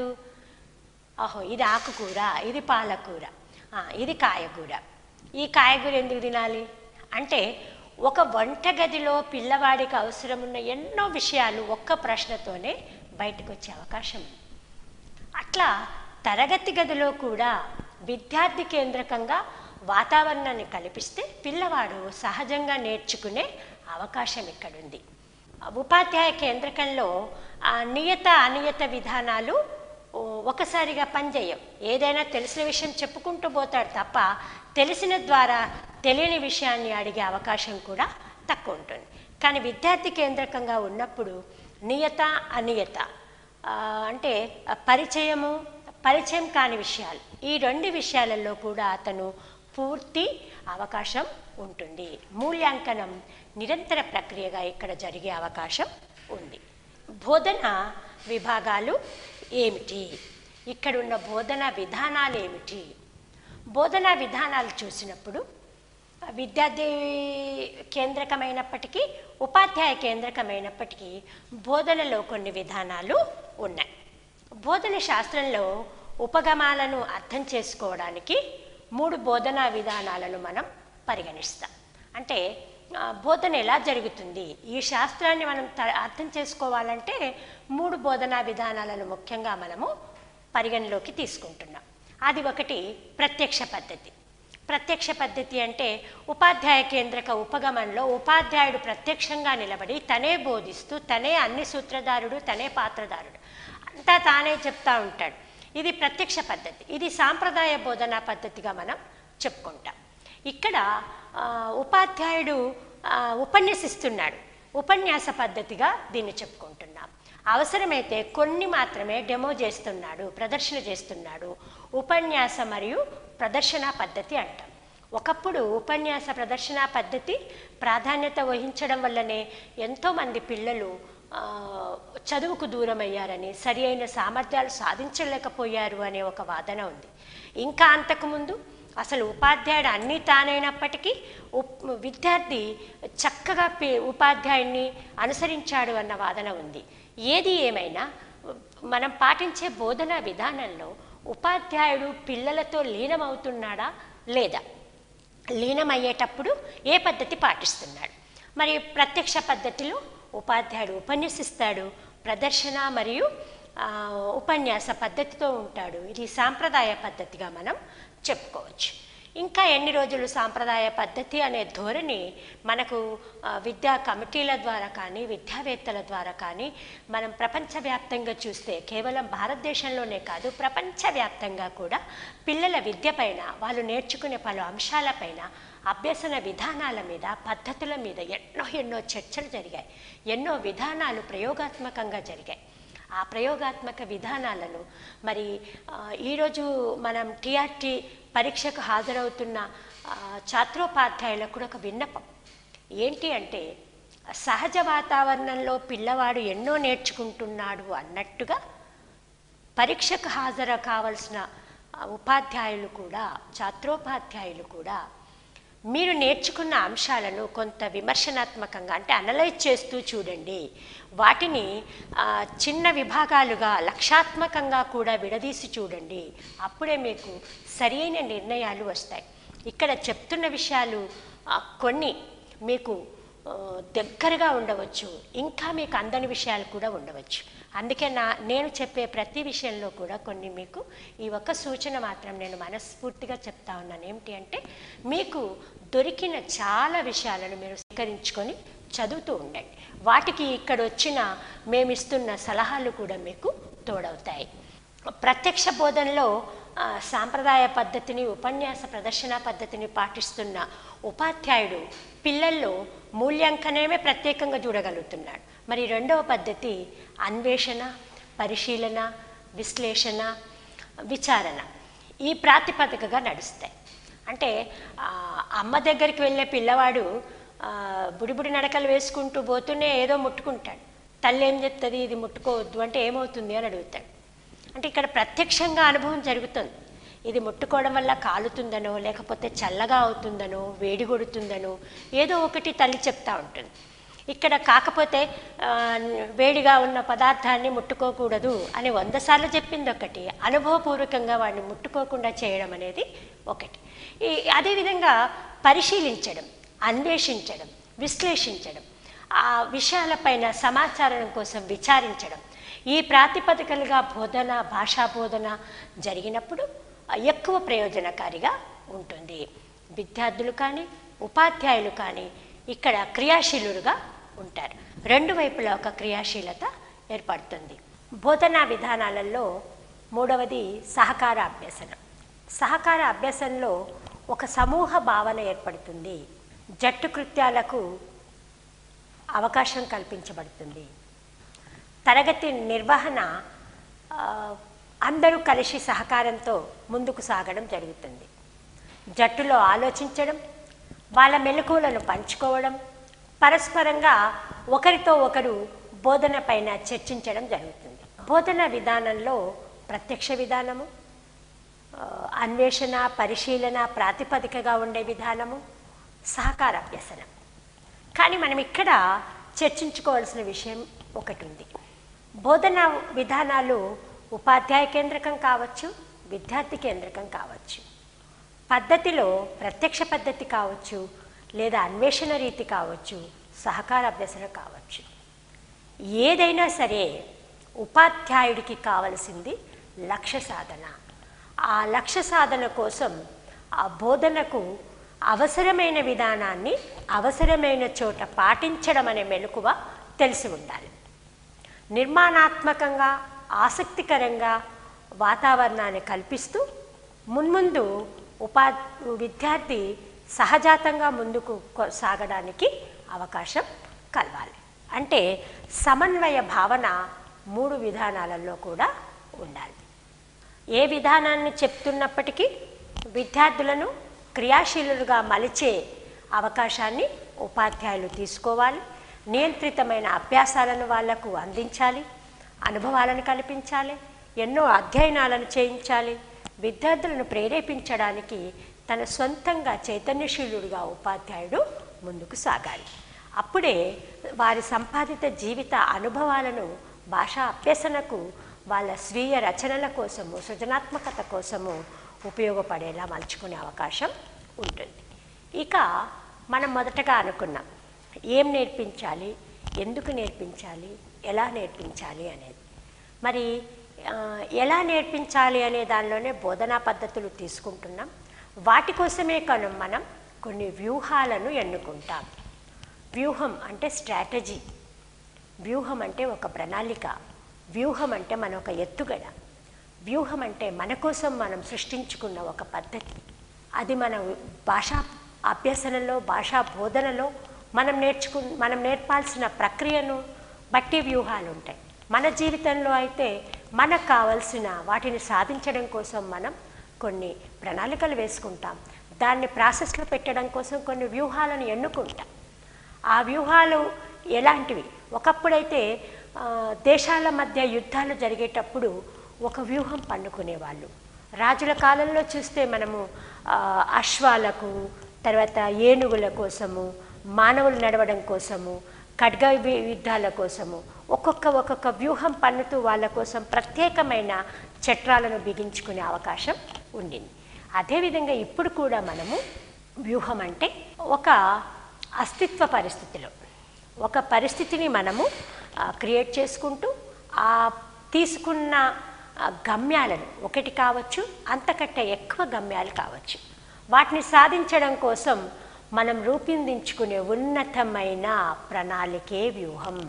ఓహో ఇది ఆకుకూర ఇది పాలకూర ఆ, ఇది కాయకూర ఈ కాయగూర ఎందుకు తినాలి అంటే ఒక వంటగదిలో పిల్లవాడికి అవసరమున్న ఎన్నో విషయాలు ఒక్క ప్రశ్నతోనే బయటకు వచ్చే అవకాశం ఉంది అట్లా తరగతి గదిలో కూడా విద్యార్థి కేంద్రకంగా వాతావరణాన్ని కల్పిస్తే పిల్లవాడు సహజంగా నేర్చుకునే అవకాశం ఇక్కడ ఉంది ఉపాధ్యాయ కేంద్రకంలో ఆ నియత అనియత విధానాలు ఓ, ఒకసారిగా పనిచేయం ఏదైనా తెలిసిన విషయం చెప్పుకుంటూ పోతాడు తప్ప తెలిసిన ద్వారా తెలియని విషయాన్ని అడిగే అవకాశం కూడా తక్కువ ఉంటుంది కానీ విద్యార్థి కేంద్రకంగా ఉన్నప్పుడు నియత అనియత ఆ, అంటే ఆ, పరిచయము పరిచయం కాని విషయాలు ఈ రెండు విషయాలలో కూడా అతను పూర్తి అవకాశం ఉంటుంది మూల్యాంకనం నిరంతర ప్రక్రియగా ఇక్కడ జరిగే అవకాశం ఉంది బోధన విభాగాలు ఏమిటి ఇక్కడున్న బోధన విధానాలు ఏమిటి బోధనా విధానాలు చూసినప్పుడు విద్యార్థి కేంద్రకమైనప్పటికీ ఉపాధ్యాయ కేంద్రకమైనప్పటికీ బోధనలో కొన్ని విధానాలు ఉన్నాయి బోధన శాస్త్రంలో ఉపగమాలను అర్థం చేసుకోవడానికి మూడు బోధనా విధానాలను మనం పరిగణిస్తాం అంటే ఆ, బోధన ఎలా జరుగుతుంది ఈ శాస్త్రాన్ని మనం త- అర్థం చేసుకోవాలంటే మూడు బోధనా విధానాలను ముఖ్యంగా మనము పరిగణలోకి తీసుకుంటున్నాం అది ఒకటి ప్రత్యక్ష పద్ధతి ప్రత్యక్ష పద్ధతి అంటే ఉపాధ్యాయ కేంద్రక ఉపగమంలో ఉపాధ్యాయుడు ప్రత్యక్షంగా నిలబడి తనే బోధిస్తూ తనే అన్ని సూత్రధారుడు తనే పాత్రధారుడు అంతా తానే చెప్తా ఉంటాడు ఇది ప్రత్యక్ష పద్ధతి ఇది సాంప్రదాయ బోధనా పద్ధతిగా మనం చెప్పుకుంటాం ఇక్కడ ఆ, ఉపాధ్యాయుడు ఆ, ఉపన్యసిస్తున్నాడు ఉపన్యాస పద్ధతిగా దీన్ని చెప్పుకుంటున్నాం అవసరమైతే కొన్ని మాత్రమే డెమో చేస్తున్నాడు ప్రదర్శన చేస్తున్నాడు ఉపన్యాస మరియు ప్రదర్శన పద్ధతి అంటాం ఒకప్పుడు ఉపన్యాస ప్రదర్శన పద్ధతి ప్రాధాన్యత వహించడం వల్లనే ఎంతోమంది పిల్లలు ఆ, చదువుకు దూరం అయ్యారని సరి అయిన సామర్థ్యాలు సాధించలేకపోయారు అనే ఒక వాదన ఉంది ఇంకా అంతకుముందు అసలు ఉపాధ్యాయుడు అన్నీ తానైనప్పటికీ ఉప్ విద్యార్థి చక్కగా పి- ఉపాధ్యాయుడిని అనుసరించాడు అన్న వాదన ఉంది ఏది ఏమైనా మనం పాటించే బోధనా విధానంలో ఉపాధ్యాయుడు పిల్లలతో లీనమవుతున్నాడా లేదా లీనమయ్యేటప్పుడు ఏ పద్ధతి పాటిస్తున్నాడు మరి ప్రత్యక్ష పద్ధతిలో ఉపాధ్యాయుడు ఉపన్యసిస్తాడు ప్రదర్శన మరియు ఆ, ఉపన్యాస పద్ధతితో ఉంటాడు ఇది సాంప్రదాయ పద్ధతిగా మనం చెప్పుకోవచ్చు ఇంకా ఎన్ని రోజులు సాంప్రదాయ పద్ధతి అనే ధోరణి మనకు ఆ, విద్యా కమిటీల ద్వారా కానీ విద్యావేత్తల ద్వారా కానీ మనం ప్రపంచవ్యాప్తంగా చూస్తే కేవలం భారతదేశంలోనే కాదు ప్రపంచవ్యాప్తంగా కూడా పిల్లల విద్య పైన వాళ్ళు నేర్చుకునే పలు అంశాలపైన అభ్యసన విధానాల మీద పద్ధతుల మీద ఎన్నో ఎన్నో చర్చలు జరిగాయి ఎన్నో విధానాలు ప్రయోగాత్మకంగా జరిగాయి ఆ ప్రయోగాత్మక విధానాలను మరి ఆ, ఈరోజు మనం టీఆర్టీ పరీక్షకు హాజరవుతున్న ఆ, ఛాత్రోపాధ్యాయులకు కూడా ఒక విన్నపం ఏంటి అంటే సహజ వాతావరణంలో పిల్లవాడు ఎన్నో నేర్చుకుంటున్నాడు అన్నట్టుగా పరీక్షకు హాజరు కావలసిన ఆ, ఉపాధ్యాయులు కూడా ఛాత్రోపాధ్యాయులు కూడా మీరు నేర్చుకున్న అంశాలను కొంత విమర్శనాత్మకంగా అంటే అనలైజ్ చేస్తూ చూడండి వాటిని ఆ, చిన్న విభాగాలుగా లక్షాత్మకంగా కూడా విడదీసి చూడండి అప్పుడే మీకు సరైన నిర్ణయాలు వస్తాయి ఇక్కడ చెప్తున్న విషయాలు ఆ, కొన్ని మీకు ఆ, దగ్గరగా ఉండవచ్చు ఇంకా మీకు అందని విషయాలు కూడా ఉండవచ్చు అందుకే నా నేను చెప్పే ప్రతి విషయంలో కూడా కొన్ని మీకు ఈ ఒక్క సూచన మాత్రం నేను మనస్ఫూర్తిగా చెప్తా ఉన్నాను ఏమిటి అంటే మీకు దొరికిన చాలా విషయాలను మీరు స్వీకరించుకొని చదువుతూ ఉండండి వాటికి ఇక్కడ వచ్చిన మేమిస్తున్న సలహాలు కూడా మీకు తోడవుతాయి ప్రత్యక్ష బోధనలో ఆ, సాంప్రదాయ పద్ధతిని ఉపన్యాస ప్రదర్శన పద్ధతిని పాటిస్తున్న ఉపాధ్యాయుడు పిల్లల్లో మూల్యాంకనమే ప్రత్యేకంగా చూడగలుగుతున్నాడు మరి రెండవ పద్ధతి అన్వేషణ పరిశీలన విశ్లేషణ విచారణ ఈ ప్రాతిపదికగా నడుస్తాయి అంటే ఆ, అమ్మ దగ్గరికి వెళ్ళే పిల్లవాడు ఆ, బుడిబుడి నడకలు వేసుకుంటూ పోతూనే ఏదో ముట్టుకుంటాడు తల్లి ఏం చెప్తుంది ఇది ముట్టుకోవద్దు అంటే ఏమవుతుంది అని అడుగుతాడు అంటే ఇక్కడ ప్రత్యక్షంగా అనుభవం జరుగుతుంది ఇది ముట్టుకోవడం వల్ల కాలుతుందనో లేకపోతే చల్లగా అవుతుందనో వేడి కొడుతుందనో ఏదో ఒకటి తల్లి చెప్తా ఉంటుంది ఇక్కడ కాకపోతే ఆ, వేడిగా ఉన్న పదార్థాన్ని ముట్టుకోకూడదు అని వంద సార్లు చెప్పింది ఒకటి అనుభవపూర్వకంగా వాడిని ముట్టుకోకుండా చేయడం అనేది ఒకటి ఈ అదేవిధంగా పరిశీలించడం అన్వేషించడం విశ్లేషించడం ఆ విషయాలపైన సమాచారం కోసం విచారించడం ఈ ప్రాతిపదికలుగా బోధన భాషా బోధన జరిగినప్పుడు ఎక్కువ ప్రయోజనకారిగా ఉంటుంది విద్యార్థులు కానీ ఉపాధ్యాయులు కానీ ఇక్కడ క్రియాశీలుడుగా ఉంటారు రెండు వైపులా ఒక క్రియాశీలత ఏర్పడుతుంది బోధనా విధానాలలో మూడవది సహకార అభ్యసనం సహకార అభ్యసనలో ఒక సమూహ భావన ఏర్పడుతుంది జట్టు కృత్యాలకు అవకాశం కల్పించబడుతుంది తరగతి నిర్వహణ ఆ, అందరూ కలిసి సహకారంతో ముందుకు సాగడం జరుగుతుంది జట్టులో ఆలోచించడం వాళ్ళ మెలకువలను పంచుకోవడం పరస్పరంగా ఒకరితో ఒకరు బోధన పైన చర్చించడం జరుగుతుంది బోధన విధానంలో ప్రత్యక్ష విధానము ఆ, అన్వేషణ పరిశీలన ప్రాతిపదికగా ఉండే విధానము సహకార అభ్యసనం కానీ మనం ఇక్కడ చర్చించుకోవాల్సిన విషయం ఒకటి ఉంది బోధన విధానాలు ఉపాధ్యాయ కేంద్రకం కావచ్చు విద్యార్థి కేంద్రకం కావచ్చు పద్ధతిలో ప్రత్యక్ష పద్ధతి కావచ్చు లేదా అన్వేషణ రీతి కావచ్చు సహకార అభ్యసన కావచ్చు ఏదైనా సరే ఉపాధ్యాయుడికి కావలసింది లక్ష్య సాధన ఆ లక్ష్య సాధన కోసం ఆ బోధనకు అవసరమైన విధానాన్ని అవసరమైన చోట పాటించడం అనే మెలకువ తెలిసి ఉండాలి నిర్మాణాత్మకంగా ఆసక్తికరంగా వాతావరణాన్ని కల్పిస్తూ మున్ముందు ఉపా విద్యార్థి సహజాతంగా ముందుకు కొ- సాగడానికి అవకాశం కలవాలి అంటే సమన్వయ భావన మూడు విధానాలలో కూడా ఉండాలి ఏ విధానాన్ని చెప్తున్నప్పటికీ విద్యార్థులను క్రియాశీలుగా మలిచే అవకాశాన్ని ఉపాధ్యాయులు తీసుకోవాలి నియంత్రితమైన అభ్యాసాలను వాళ్లకు అందించాలి అనుభవాలను కల్పించాలి ఎన్నో అధ్యయనాలను చేయించాలి విద్యార్థులను ప్రేరేపించడానికి తన సొంతంగా చైతన్యశీలుడుగా ఉపాధ్యాయుడు ముందుకు సాగాలి అప్పుడే వారి సంపాదిత జీవిత అనుభవాలను భాషా అభ్యసనకు వాళ్ళ స్వీయ రచనల కోసము సృజనాత్మకత కోసము ఉపయోగపడేలా మలుచుకునే అవకాశం ఉంటుంది ఇక మనం మొదటగా అనుకున్నాం ఏం నేర్పించాలి ఎందుకు నేర్పించాలి ఎలా నేర్పించాలి అనేది మరి ఆ, ఎలా నేర్పించాలి అనే దానిలోనే బోధనా పద్ధతులు తీసుకుంటున్నాం వాటి కోసమే కను మనం కొన్ని వ్యూహాలను ఎన్నుకుంటాం వ్యూహం అంటే స్ట్రాటజీ వ్యూహం అంటే ఒక ప్రణాళిక వ్యూహం అంటే మన ఒక ఎత్తుగడ వ్యూహం అంటే మన కోసం మనం సృష్టించుకున్న ఒక పద్ధతి అది మన భాషా అభ్యసనలో భాషా బోధనలో మనం నేర్చుకు మనం నేర్పాల్సిన ప్రక్రియను బట్టి వ్యూహాలు ఉంటాయి మన జీవితంలో అయితే మనకు కావలసిన వాటిని సాధించడం కోసం మనం కొన్ని ప్రణాళికలు వేసుకుంటాం దాన్ని ప్రాసెస్లో పెట్టడం కోసం కొన్ని వ్యూహాలను ఎన్నుకుంటాం ఆ వ్యూహాలు ఎలాంటివి ఒకప్పుడైతే ఆ, దేశాల మధ్య యుద్ధాలు జరిగేటప్పుడు ఒక వ్యూహం పన్నుకునేవాళ్ళు రాజుల కాలంలో చూస్తే మనము ఆ, అశ్వాలకు తర్వాత ఏనుగుల కోసము మానవులు నడవడం కోసము ఖడ్గ వి- యుద్ధాల కోసము ఒక్కొక్క ఒక్కొక్క వ్యూహం పన్నుతూ వాళ్ళ కోసం ప్రత్యేకమైన చట్రాలను బిగించుకునే అవకాశం ఉండింది అదేవిధంగా ఇప్పుడు కూడా మనము వ్యూహం అంటే ఒక అస్తిత్వ పరిస్థితిలో ఒక పరిస్థితిని మనము క్రియేట్ చేసుకుంటూ ఆ తీసుకున్న ఆ, గమ్యాలను ఒకటి కావచ్చు అంతకంటే ఎక్కువ గమ్యాలు కావచ్చు వాటిని సాధించడం కోసం మనం రూపొందించుకునే ఉన్నతమైన ప్రణాళికే వ్యూహం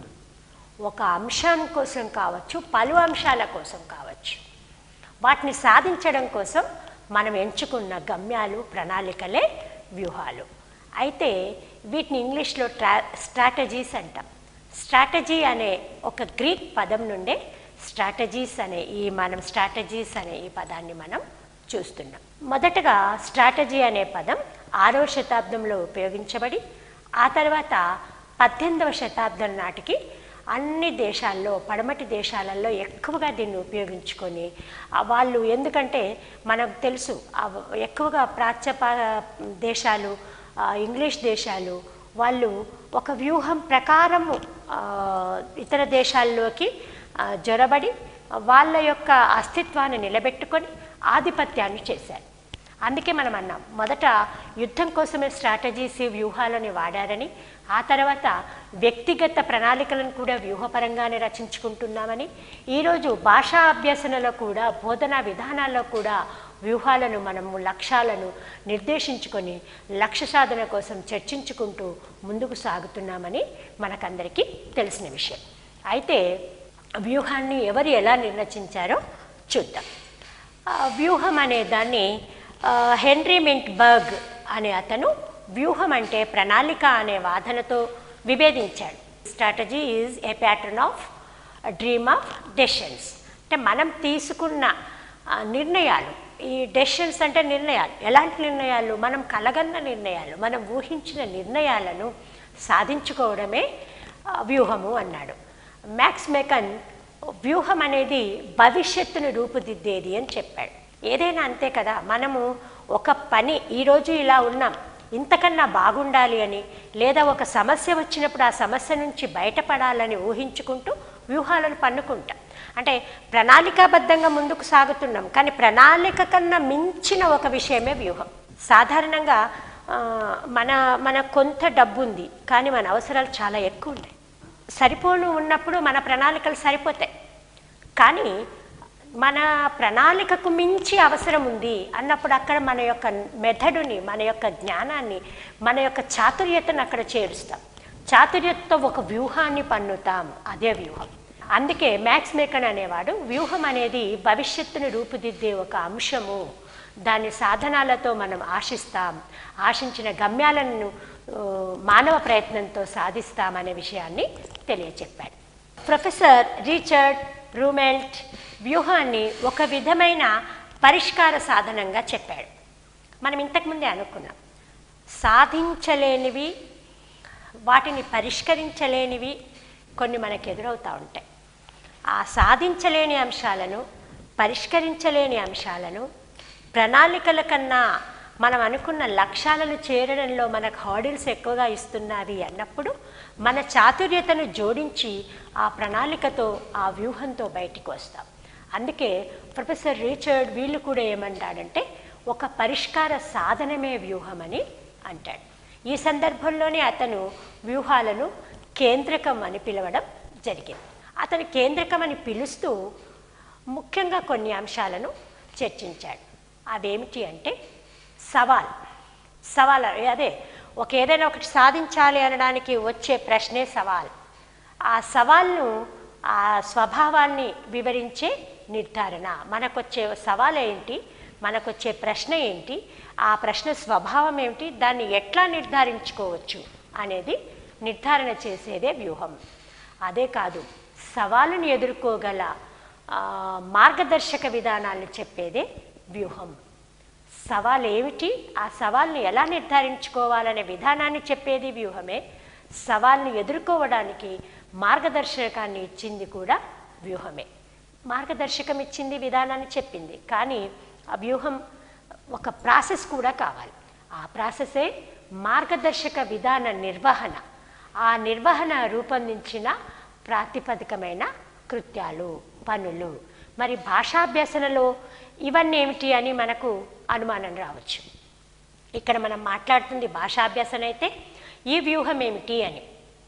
ఒక అంశం కోసం కావచ్చు పలు అంశాల కోసం కావచ్చు వాటిని సాధించడం కోసం మనం ఎంచుకున్న గమ్యాలు ప్రణాళికలే వ్యూహాలు అయితే వీటిని ఇంగ్లీష్లో ట్రా స్ట్రాటజీస్ అంటాం స్ట్రాటజీ అనే ఒక గ్రీక్ పదం నుండే స్ట్రాటజీస్ అనే ఈ మనం స్ట్రాటజీస్ అనే ఈ పదాన్ని మనం చూస్తున్నాం మొదటగా స్ట్రాటజీ అనే పదం ఆరవ శతాబ్దంలో ఉపయోగించబడి ఆ తర్వాత పద్దెనిమిదవ శతాబ్దం నాటికి అన్ని దేశాల్లో పడమటి దేశాలలో ఎక్కువగా దీన్ని ఉపయోగించుకొని ఆ వాళ్ళు ఎందుకంటే మనకు తెలుసు ఆ ఎక్కువగా ప్రాచ్య పా- దేశాలు ఆ, ఇంగ్లీష్ దేశాలు వాళ్ళు ఒక వ్యూహం ప్రకారము ఆ, ఇతర దేశాల్లోకి ఆ, జొరబడి వాళ్ళ యొక్క అస్తిత్వాన్ని నిలబెట్టుకొని ఆధిపత్యాన్ని చేశారు అందుకే మనం అన్నాం మొదట యుద్ధం కోసమే స్ట్రాటజీస్ వ్యూహాలని వాడారని ఆ తర్వాత వ్యక్తిగత ప్రణాళికలను కూడా వ్యూహపరంగానే రచించుకుంటున్నామని ఈరోజు భాషా అభ్యసనలో కూడా బోధనా విధానాల్లో కూడా వ్యూహాలను మనము లక్ష్యాలను నిర్దేశించుకొని లక్ష్య సాధన కోసం చర్చించుకుంటూ ముందుకు సాగుతున్నామని మనకందరికీ తెలిసిన విషయం అయితే వ్యూహాన్ని ఎవరు ఎలా నిర్వచించారో చూద్దాం ఆ, వ్యూహం అనే దాన్ని ఆ, హెన్రీ మింట్ బర్గ్ అనే అతను వ్యూహం అంటే ప్రణాళిక అనే వాదనతో విభేదించాడు strategy is a pattern of dream of decisions అంటే మనం తీసుకున్న ఆ, నిర్ణయాలు ఈ డెసిషన్స్ అంటే నిర్ణయాలు ఎలాంటి నిర్ణయాలు మనం కలగన్న నిర్ణయాలు మనం ఊహించిన నిర్ణయాలను సాధించుకోవడమే ఆ, వ్యూహము అన్నాడు మ్యాక్స్ మెకన్ వ్యూహం అనేది భవిష్యత్తును రూపుదిద్దేది అని చెప్పాడు ఏదైనా అంతే కదా మనము ఒక పని ఈరోజు ఇలా ఉన్నాం ఇంతకన్నా బాగుండాలి అని లేదా ఒక సమస్య వచ్చినప్పుడు ఆ సమస్య నుంచి బయటపడాలని ఊహించుకుంటూ వ్యూహాలను పన్నుకుంటాం అంటే ప్రణాళికాబద్ధంగా ముందుకు సాగుతున్నాం కానీ ప్రణాళిక కన్నా మించిన ఒక విషయమే వ్యూహం సాధారణంగా ఆ, మన మన కొంత డబ్బు ఉంది కానీ మన అవసరాలు చాలా ఎక్కువ ఉన్నాయి సరిపోను ఉన్నప్పుడు మన ప్రణాళికలు సరిపోతాయి కానీ మన ప్రణాళికకు మించి అవసరం ఉంది అన్నప్పుడు అక్కడ మన యొక్క మెథడుని మన యొక్క జ్ఞానాన్ని మన యొక్క చాతుర్యతను అక్కడ చేరుస్తాం చాతుర్యతతో ఒక వ్యూహాన్ని పన్నుతాం అదే వ్యూహం అందుకే మ్యాక్స్ మేకన్ అనేవాడు వ్యూహం అనేది భవిష్యత్తును రూపుదిద్దే ఒక అంశము దాని సాధనాలతో మనం ఆశిస్తాం ఆశించిన గమ్యాలను ఆ, మానవ ప్రయత్నంతో సాధిస్తామనే విషయాన్ని తెలియచెప్పాడు ప్రొఫెసర్ రిచర్డ్ రూమెల్ట్ వ్యూహాన్ని ఒక విధమైన పరిష్కార సాధనంగా చెప్పాడు మనం ఇంతకుముందే అనుకున్నాం సాధించలేనివి వాటిని పరిష్కరించలేనివి కొన్ని మనకు ఎదురవుతూ ఉంటాయి ఆ సాధించలేని అంశాలను పరిష్కరించలేని అంశాలను ప్రణాళికల కన్నా మనం అనుకున్న లక్ష్యాలను చేరడంలో మనకు హార్డిల్స్ ఎక్కువగా ఇస్తున్నవి అన్నప్పుడు మన చాతుర్యతను జోడించి ఆ ప్రణాళికతో ఆ వ్యూహంతో బయటికి వస్తాం అందుకే ప్రొఫెసర్ రిచర్డ్ వీళ్ళు కూడా ఏమంటాడంటే ఒక పరిష్కార సాధనమే వ్యూహం అని అంటాడు ఈ సందర్భంలోనే అతను వ్యూహాలను కేంద్రకం అని పిలవడం జరిగింది అతను కేంద్రకం అని పిలుస్తూ ముఖ్యంగా కొన్ని అంశాలను చర్చించాడు అవేమిటి అంటే సవాల్ సవాల్ అదే ఒక ఏదైనా ఒకటి సాధించాలి అనడానికి వచ్చే ప్రశ్నే సవాల్ ఆ సవాల్ను ఆ స్వభావాన్ని వివరించే నిర్ధారణ మనకొచ్చే సవాల్ ఏంటి మనకొచ్చే ప్రశ్న ఏంటి ఆ ప్రశ్న స్వభావం ఏమిటి దాన్ని ఎట్లా నిర్ధారించుకోవచ్చు అనేది నిర్ధారణ చేసేదే వ్యూహం అదే కాదు సవాలును ఎదుర్కోగల ఆ, మార్గదర్శక విధానాలను చెప్పేదే వ్యూహం సవాల్ ఏమిటి ఆ సవాల్ని ఎలా నిర్ధారించుకోవాలనే విధానాన్ని చెప్పేది వ్యూహమే సవాల్ని ఎదుర్కోవడానికి మార్గదర్శకాన్ని ఇచ్చింది కూడా వ్యూహమే మార్గదర్శకం ఇచ్చింది విధానాన్ని చెప్పింది కానీ ఆ వ్యూహం ఒక ప్రాసెస్ కూడా కావాలి ఆ ప్రాసెసే మార్గదర్శక విధాన నిర్వహణ ఆ నిర్వహణ రూపొందించిన ప్రాతిపదికమైన కృత్యాలు పనులు మరి భాషాభ్యసనలో ఇవన్నీ ఏమిటి అని మనకు అనుమానం రావచ్చు ఇక్కడ మనం మాట్లాడుతుంది భాషాభ్యాసన అయితే ఈ వ్యూహం ఏమిటి అని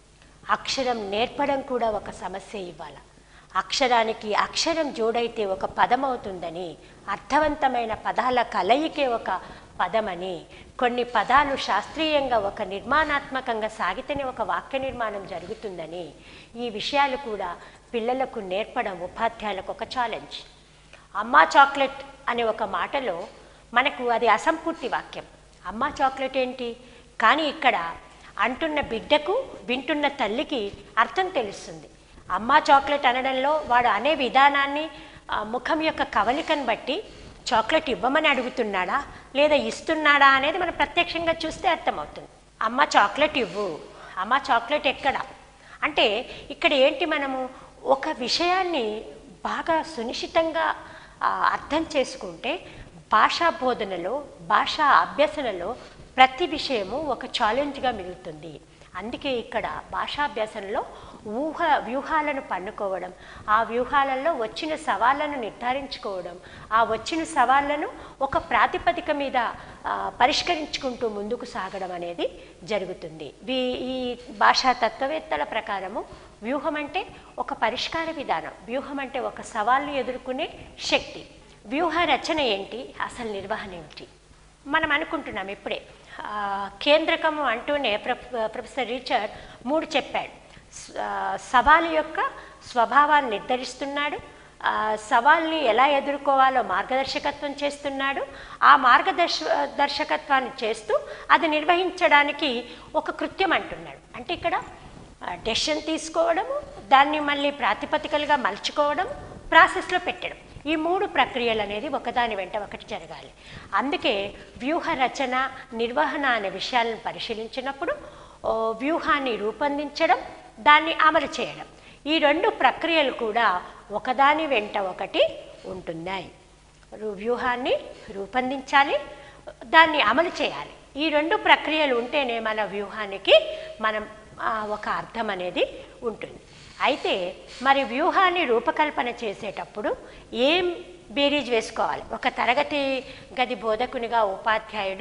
అక్షరం నేర్పడం కూడా ఒక సమస్య ఇవ్వాల అక్షరానికి అక్షరం జోడైతే ఒక పదం అవుతుందని అర్థవంతమైన పదాల కలయికే ఒక పదమని కొన్ని పదాలు శాస్త్రీయంగా ఒక నిర్మాణాత్మకంగా సాగితేనే ఒక వాక్య నిర్మాణం జరుగుతుందని ఈ విషయాలు కూడా పిల్లలకు నేర్పడం ఉపాధ్యాయులకు ఒక ఛాలెంజ్ అమ్మా చాక్లెట్ అనే ఒక మాటలో మనకు అది అసంపూర్తి వాక్యం అమ్మా చాక్లెట్ ఏంటి కానీ ఇక్కడ అంటున్న బిడ్డకు వింటున్న తల్లికి అర్థం తెలుస్తుంది అమ్మా చాక్లెట్ అనడంలో వాడు అనే విధానాన్ని ఆ, ముఖం యొక్క కవలికను బట్టి చాక్లెట్ ఇవ్వమని అడుగుతున్నాడా లేదా ఇస్తున్నాడా అనేది మనం ప్రత్యక్షంగా చూస్తే అర్థమవుతుంది అమ్మ చాక్లెట్ ఇవ్వు అమ్మ చాక్లెట్ ఎక్కడ అంటే ఇక్కడ ఏంటి మనము ఒక విషయాన్ని బాగా సునిశ్చితంగా ఆ, అర్థం చేసుకుంటే భాషా బోధనలో భాషా అభ్యసనలో ప్రతి విషయము ఒక ఛాలెంజ్గా మిగులుతుంది అందుకే ఇక్కడ భాషాభ్యాసంలో ఊహ వ్యూహాలను పన్నుకోవడం ఆ వ్యూహాలలో వచ్చిన సవాళ్ళను నిర్ధారించుకోవడం ఆ వచ్చిన సవాళ్ళను ఒక ప్రాతిపదిక మీద ఆ, పరిష్కరించుకుంటూ ముందుకు సాగడం అనేది జరుగుతుంది వీ ఈ భాషా తత్వవేత్తల ప్రకారము వ్యూహం అంటే ఒక పరిష్కార విధానం వ్యూహం అంటే ఒక సవాల్ను ఎదుర్కొనే శక్తి వ్యూహ రచన ఏంటి అసలు నిర్వహణ ఏమిటి మనం అనుకుంటున్నాం ఇప్పుడే ఆ, కేంద్రకము అంటూనే ప్రొఫ ప్రొఫెసర్ రిచర్డ్ మూడు చెప్పాడు స- ఆ, సవాలు యొక్క స్వభావాన్ని నిర్ధరిస్తున్నాడు ఆ, సవాల్ని ఎలా ఎదుర్కోవాలో మార్గదర్శకత్వం చేస్తున్నాడు ఆ మార్గదర్శ దర్శకత్వాన్ని చేస్తూ అది నిర్వహించడానికి ఒక కృత్యం అంటున్నాడు అంటే ఇక్కడ డెసిషన్ తీసుకోవడము దాన్ని మళ్ళీ ప్రాతిపదికలుగా మలుచుకోవడం ప్రాసెస్లో పెట్టడం ఈ మూడు ప్రక్రియలు అనేది ఒకదాని వెంట ఒకటి జరగాలి అందుకే వ్యూహ రచన నిర్వహణ అనే విషయాలను పరిశీలించినప్పుడు ఓ, వ్యూహాన్ని రూపొందించడం దాన్ని అమలు చేయడం ఈ రెండు ప్రక్రియలు కూడా ఒకదాని వెంట ఒకటి ఉంటున్నాయి రు- వ్యూహాన్ని రూపొందించాలి దాన్ని అమలు చేయాలి ఈ రెండు ప్రక్రియలు ఉంటేనే మన వ్యూహానికి మనం ఆ, ఒక అర్థం అనేది ఉంటుంది అయితే మరి వ్యూహాన్ని రూపకల్పన చేసేటప్పుడు ఏం బేరీజ్ వేసుకోవాలి ఒక తరగతి గది బోధకునిగా ఉపాధ్యాయుడు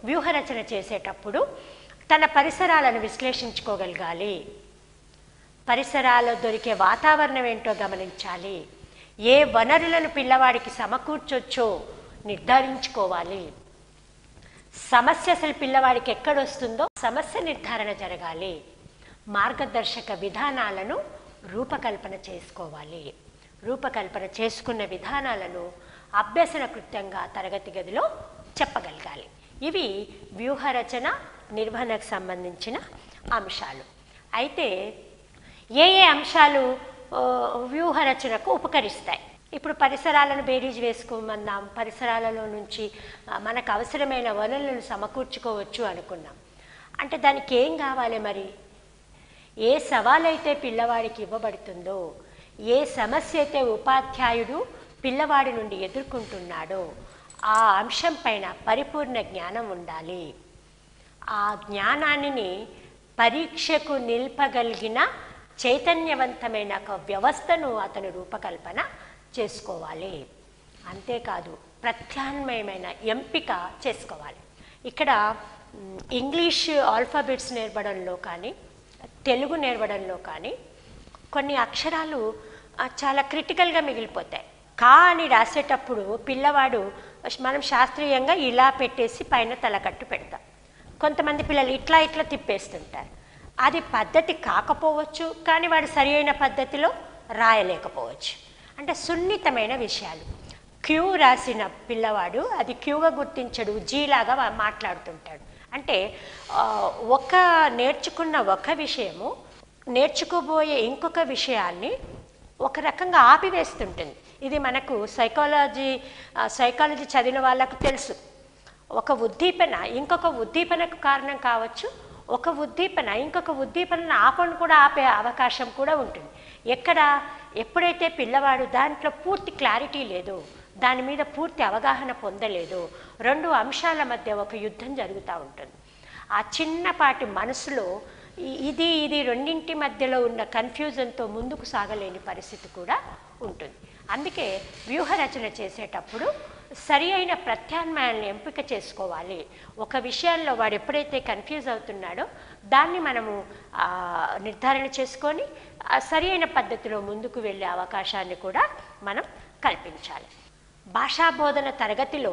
వ్యూహరచన చేసేటప్పుడు తన పరిసరాలను విశ్లేషించుకోగలగాలి పరిసరాల్లో దొరికే వాతావరణం ఏంటో గమనించాలి ఏ వనరులను పిల్లవాడికి సమకూర్చొచ్చో నిర్ధారించుకోవాలి సమస్య అసలు పిల్లవాడికి ఎక్కడొస్తుందో సమస్య నిర్ధారణ జరగాలి మార్గదర్శక విధానాలను రూపకల్పన చేసుకోవాలి రూపకల్పన చేసుకున్న విధానాలను అభ్యసన కృత్యంగా తరగతి గదిలో చెప్పగలగాలి ఇవి వ్యూహరచన నిర్వహణకు సంబంధించిన అంశాలు అయితే ఏ ఏ అంశాలు ఆ, వ్యూహరచనకు ఉపకరిస్తాయి ఇప్పుడు పరిసరాలను బేరీజ్ వేసుకోమన్నాం పరిసరాలలో నుంచి ఆ, మనకు అవసరమైన వనరులను సమకూర్చుకోవచ్చు అనుకున్నాం అంటే దానికి ఏం కావాలి మరి ఏ సవాలైతే పిల్లవాడికి ఇవ్వబడుతుందో ఏ సమస్య అయితే ఉపాధ్యాయుడు పిల్లవాడి నుండి ఎదుర్కొంటున్నాడో ఆ అంశం పైన పరిపూర్ణ జ్ఞానం ఉండాలి ఆ జ్ఞానాన్ని పరీక్షకు నిల్పగలిగిన చైతన్యవంతమైన ఒక వ్యవస్థను అతను రూపకల్పన చేసుకోవాలి అంతేకాదు ప్రత్యామ్నాయమైన ఎంపిక చేసుకోవాలి ఇక్కడ మ్, ఇంగ్లీష్ ఆల్ఫాబెట్స్ నేర్పడంలో కానీ తెలుగు నేర్పడంలో కానీ కొన్ని అక్షరాలు ఆ, చాలా క్రిటికల్గా మిగిలిపోతాయి కా అని రాసేటప్పుడు పిల్లవాడు మనం శాస్త్రీయంగా ఇలా పెట్టేసి పైన తలకట్టు పెడతాం కొంతమంది పిల్లలు ఇట్లా ఇట్లా తిప్పేస్తుంటారు అది పద్ధతి కాకపోవచ్చు కానీ వాడు సరి అయిన పద్ధతిలో రాయలేకపోవచ్చు అంటే సున్నితమైన విషయాలు క్యూ రాసిన పిల్లవాడు అది క్యూగా గుర్తించడు జీలాగా వా- మాట్లాడుతుంటాడు అంటే ఆ, ఒక నేర్చుకున్న ఒక విషయము నేర్చుకోబోయే ఇంకొక విషయాన్ని ఒక రకంగా ఆపివేస్తుంటుంది ఇది మనకు సైకాలజీ ఆ, సైకాలజీ చదివిన వాళ్ళకు తెలుసు ఒక ఉద్దీపన ఇంకొక ఉద్దీపనకు కారణం కావచ్చు ఒక ఉద్దీపన ఇంకొక ఉద్దీపనను ఆపను కూడా ఆపే అవకాశం కూడా ఉంటుంది ఎక్కడ ఎప్పుడైతే పిల్లవాడు దాంట్లో పూర్తి క్లారిటీ లేదు దాని మీద పూర్తి అవగాహన పొందలేదు రెండు అంశాల మధ్య ఒక యుద్ధం జరుగుతూ ఉంటుంది ఆ చిన్నపాటి మనసులో ఈ- ఇది ఇది రెండింటి మధ్యలో ఉన్న కన్ఫ్యూజన్తో ముందుకు సాగలేని పరిస్థితి కూడా ఉంటుంది అందుకే వ్యూహరచన చేసేటప్పుడు సరి అయిన ప్రత్యామ్నాయాలను ఎంపిక చేసుకోవాలి ఒక విషయంలో వాడు ఎప్పుడైతే కన్ఫ్యూజ్ అవుతున్నాడో దాన్ని మనము ఆ, నిర్ధారణ చేసుకొని ఆ సరి అయిన పద్ధతిలో ముందుకు వెళ్ళే అవకాశాన్ని కూడా మనం కల్పించాలి భాషా బోధన తరగతిలో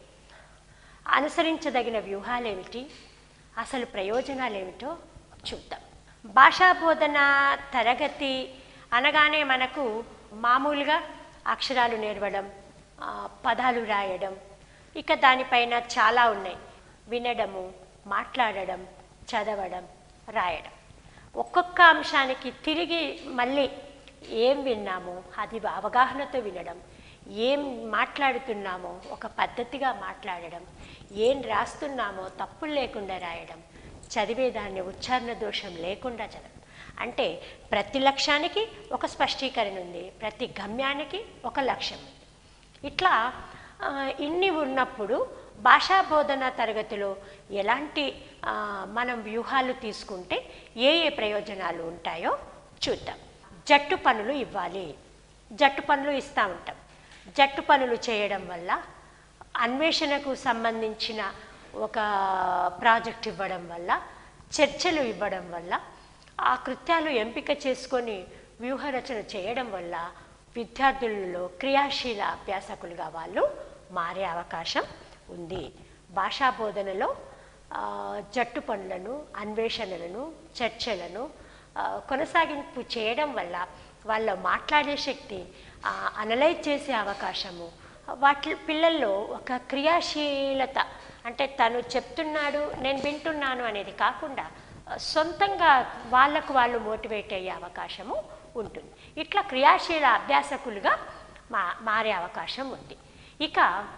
అనుసరించదగిన వ్యూహాలేమిటి అసలు ప్రయోజనాలేమిటో చూద్దాం భాషా బోధన తరగతి అనగానే మనకు మామూలుగా అక్షరాలు నేర్వడం ఆ, పదాలు రాయడం ఇక దానిపైన చాలా ఉన్నాయి వినడము మాట్లాడడం చదవడం రాయడం ఒక్కొక్క అంశానికి తిరిగి మళ్ళీ ఏం విన్నామో అది అవగాహనతో వినడం ఏం మాట్లాడుతున్నామో ఒక పద్ధతిగా మాట్లాడడం ఏం రాస్తున్నామో తప్పులు లేకుండా రాయడం చదివేదాన్ని ఉచ్చారణ దోషం లేకుండా చదవడం అంటే ప్రతి లక్ష్యానికి ఒక స్పష్టీకరణ ఉంది ప్రతి గమ్యానికి ఒక లక్ష్యం ఉంది ఇట్లా ఆ, ఇన్ని ఉన్నప్పుడు భాషా బోధన తరగతిలో ఎలాంటి ఆ, మనం వ్యూహాలు తీసుకుంటే ఏ ఏ ప్రయోజనాలు ఉంటాయో చూద్దాం జట్టు పనులు ఇవ్వాలి జట్టు పనులు ఇస్తూ ఉంటాం జట్టు పనులు చేయడం వల్ల అన్వేషణకు సంబంధించిన ఒక ప్రాజెక్ట్ ఇవ్వడం వల్ల చర్చలు ఇవ్వడం వల్ల ఆ కృత్యాలు ఎంపిక చేసుకొని వ్యూహరచన చేయడం వల్ల విద్యార్థులలో క్రియాశీల అభ్యాసకులుగా వాళ్ళు మారే అవకాశం ఉంది భాషా బోధనలో ఆ, జట్టు పనులను అన్వేషణలను చర్చలను ఆ, కొనసాగింపు చేయడం వల్ల వాళ్ళ మాట్లాడే శక్తి అనలైజ్ చేసే అవకాశము వాటి పిల్లల్లో ఒక క్రియాశీలత అంటే తను చెప్తున్నాడు నేను వింటున్నాను అనేది కాకుండా ఆ, సొంతంగా వాళ్ళకు వాళ్ళు మోటివేట్ అయ్యే అవకాశము ఉంటుంది ఇట్లా క్రియాశీల అభ్యాసకులుగా మా మారే అవకాశం ఉంది ఇక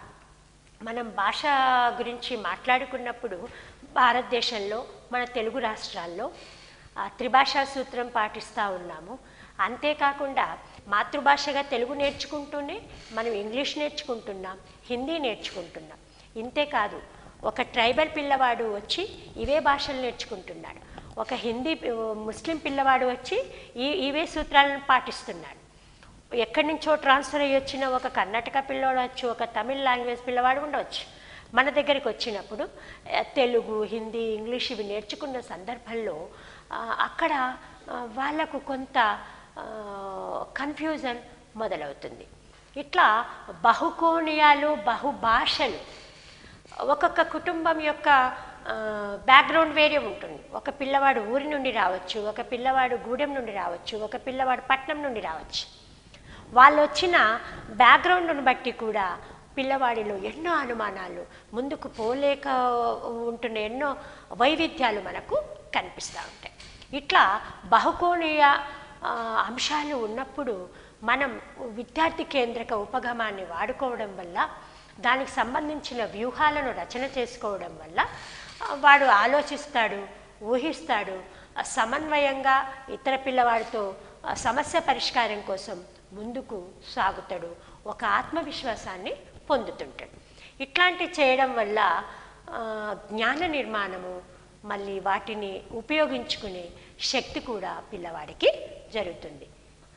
మనం భాష గురించి మాట్లాడుకున్నప్పుడు భారతదేశంలో మన తెలుగు రాష్ట్రాల్లో ఆ, త్రిభాషా సూత్రం పాటిస్తూ ఉన్నాము అంతేకాకుండా మాతృభాషగా తెలుగు నేర్చుకుంటూనే మనం ఇంగ్లీష్ నేర్చుకుంటున్నాం హిందీ నేర్చుకుంటున్నాం ఇంతేకాదు ఒక ట్రైబల్ పిల్లవాడు వచ్చి ఇవే భాషలు నేర్చుకుంటున్నాడు ఒక హిందీ ముస్లిం పిల్లవాడు వచ్చి ఈ ఇవే సూత్రాలను పాటిస్తున్నాడు ఎక్కడి నుంచో ట్రాన్స్ఫర్ అయ్యి వచ్చిన ఒక కర్ణాటక పిల్లవాడు వచ్చు ఒక తమిళ్ లాంగ్వేజ్ పిల్లవాడు ఉండవచ్చు మన దగ్గరికి వచ్చినప్పుడు ఆ, తెలుగు హిందీ ఇంగ్లీష్ ఇవి నేర్చుకున్న సందర్భంలో ఆ, అక్కడ ఆ, వాళ్ళకు కొంత కన్ఫ్యూజన్ మొదలవుతుంది ఇట్లా బహుకోణీయాలు బహుభాషలు ఒక్కొక్క కుటుంబం యొక్క బ్యాక్గ్రౌండ్ వేరే ఉంటుంది ఒక పిల్లవాడు ఊరి నుండి రావచ్చు ఒక పిల్లవాడు గూడెం నుండి రావచ్చు ఒక పిల్లవాడు పట్నం నుండి రావచ్చు వాళ్ళు వచ్చిన బ్యాక్గ్రౌండ్ను బట్టి కూడా పిల్లవాడిలో ఎన్నో అనుమానాలు ముందుకు పోలేక ఉంటున్న ఎన్నో వైవిధ్యాలు మనకు కనిపిస్తూ ఉంటాయి ఇట్లా బహుకోణీయ ఆ, అంశాలు ఉన్నప్పుడు మనం విద్యార్థి కేంద్రక ఉపగమాన్ని వాడుకోవడం వల్ల దానికి సంబంధించిన వ్యూహాలను రచన చేసుకోవడం వల్ల ఆ, వాడు ఆలోచిస్తాడు ఊహిస్తాడు ఆ, సమన్వయంగా ఇతర పిల్లవాడితో ఆ, సమస్య పరిష్కారం కోసం ముందుకు సాగుతాడు ఒక ఆత్మవిశ్వాసాన్ని పొందుతుంటాడు ఇట్లాంటి చేయడం వల్ల ఆ, జ్ఞాన నిర్మాణము మళ్ళీ వాటిని ఉపయోగించుకునే శక్తి కూడా పిల్లవాడికి జరుగుతుంది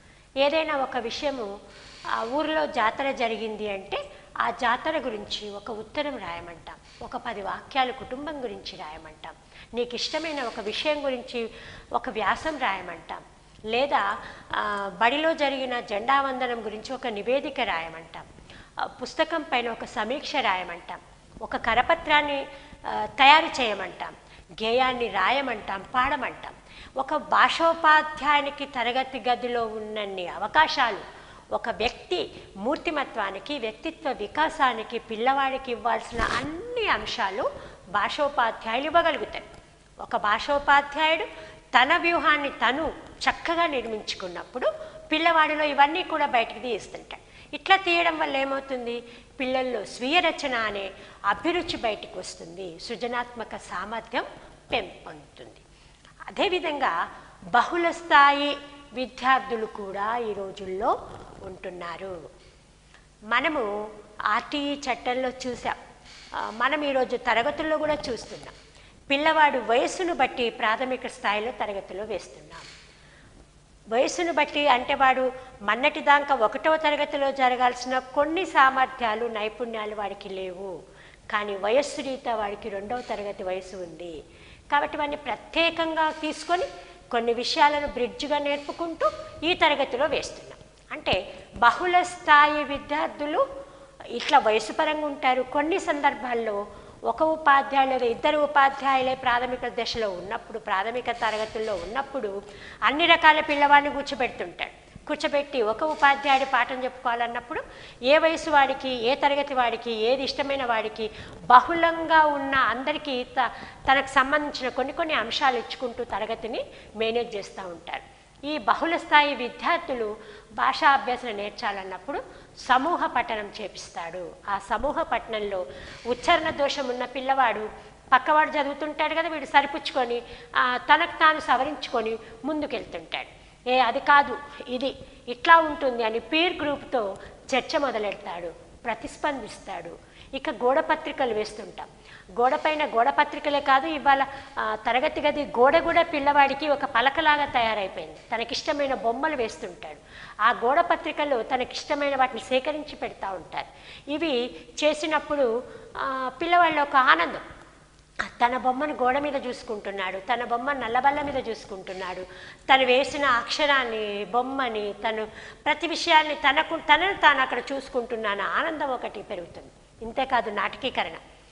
ఏదైనా ఒక విషయము ఆ ఊరిలో జాతర జరిగింది అంటే ఆ జాతర గురించి ఒక ఉత్తరం రాయమంటాం ఒక పది వాక్యాలు కుటుంబం గురించి రాయమంటాం నీకు ఇష్టమైన ఒక విషయం గురించి ఒక వ్యాసం రాయమంటాం లేదా ఆ, బడిలో జరిగిన జెండా వందనం గురించి ఒక నివేదిక రాయమంటాం ఆ, పుస్తకం పైన ఒక సమీక్ష రాయమంటాం ఒక కరపత్రాన్ని ఆ, తయారు చేయమంటాం గేయాన్ని రాయమంటాం పాడమంటాం ఒక భాషోపాధ్యాయునికి తరగతి గదిలో ఉన్నన్ని అవకాశాలు ఒక వ్యక్తి మూర్తిమత్వానికి వ్యక్తిత్వ వికాసానికి పిల్లవాడికి ఇవ్వాల్సిన అన్ని అంశాలు భాషోపాధ్యాయులు ఇవ్వగలుగుతాయి ఒక భాషోపాధ్యాయుడు తన వ్యూహాన్ని తను చక్కగా నిర్మించుకున్నప్పుడు పిల్లవాడిలో ఇవన్నీ కూడా బయటికి తీస్తుంటాడు ఇట్లా తీయడం వల్ల ఏమవుతుంది పిల్లల్లో స్వీయ రచన అనే అభిరుచి బయటికి వస్తుంది సృజనాత్మక సామర్థ్యం పెంపొందుతుంది అదేవిధంగా బహుళ స్థాయి విద్యార్థులు కూడా ఈ రోజుల్లో ఉంటున్నారు మనము ఆర్టీఈ చట్టంలో చూసాం ఆ, మనం ఈరోజు తరగతుల్లో కూడా చూస్తున్నాం పిల్లవాడు వయస్సును బట్టి ప్రాథమిక స్థాయిలో తరగతిలో వేస్తున్నాం వయస్సును బట్టి అంటే వాడు మన్నటి దాకా ఒకటవ తరగతిలో జరగాల్సిన కొన్ని సామర్థ్యాలు నైపుణ్యాలు వాడికి లేవు కానీ వయస్సు రీత్యా వాడికి రెండవ తరగతి వయసు ఉంది కాబట్టి వాడిని ప్రత్యేకంగా తీసుకొని కొన్ని విషయాలను బ్రిడ్జ్గా నేర్పుకుంటూ ఈ తరగతిలో వేస్తున్నాం అంటే బహుళ స్థాయి విద్యార్థులు ఇట్లా వయసు పరంగా ఉంటారు కొన్ని సందర్భాల్లో ఒక ఉపాధ్యాయులు లేదా ఇద్దరు ఉపాధ్యాయులే ప్రాథమిక దశలో ఉన్నప్పుడు ప్రాథమిక తరగతుల్లో ఉన్నప్పుడు అన్ని రకాల పిల్లవాడిని కూర్చోబెడుతుంటాడు కూర్చోబెట్టి ఒక ఉపాధ్యాయుడి పాఠం చెప్పుకోవాలన్నప్పుడు ఏ వయసు వాడికి ఏ తరగతి వాడికి ఏది ఇష్టమైన వాడికి బహుళంగా ఉన్న అందరికీ త తనకు సంబంధించిన కొన్ని కొన్ని అంశాలు ఇచ్చుకుంటూ తరగతిని మేనేజ్ చేస్తూ ఉంటారు ఈ బహుళ స్థాయి విద్యార్థులు భాషా అభ్యాసం నేర్చాలన్నప్పుడు సమూహ పఠనం చేపిస్తాడు ఆ సమూహ పఠనంలో ఉచ్చారణ దోషం ఉన్న పిల్లవాడు పక్కవాడు చదువుతుంటాడు కదా వీడు సరిపుచ్చుకొని ఆ, తనకు తాను సవరించుకొని ముందుకెళ్తుంటాడు ఏ అది కాదు ఇది ఇట్లా ఉంటుంది అని పీర్ గ్రూప్తో చర్చ మొదలెడతాడు ప్రతిస్పందిస్తాడు ఇక గోడ పత్రికలు వేస్తుంటాం గోడపైన గోడ పత్రికలే కాదు ఇవాళ ఆ, తరగతి గది గోడ కూడా పిల్లవాడికి ఒక పలకలాగా తయారైపోయింది తనకిష్టమైన బొమ్మలు వేస్తుంటాడు ఆ గోడ పత్రికలు తనకిష్టమైన వాటిని సేకరించి పెడతా ఉంటారు ఇవి చేసినప్పుడు ఆ, పిల్లవాళ్ళ ఒక ఆనందం తన బొమ్మను గోడ మీద చూసుకుంటున్నాడు తన బొమ్మ నల్లబల్ల మీద చూసుకుంటున్నాడు తను వేసిన అక్షరాన్ని బొమ్మని తను ప్రతి విషయాన్ని తనకు తనను తాను అక్కడ చూసుకుంటున్నాను ఆనందం ఒకటి పెరుగుతుంది ఇంతేకాదు నాటకీకరణ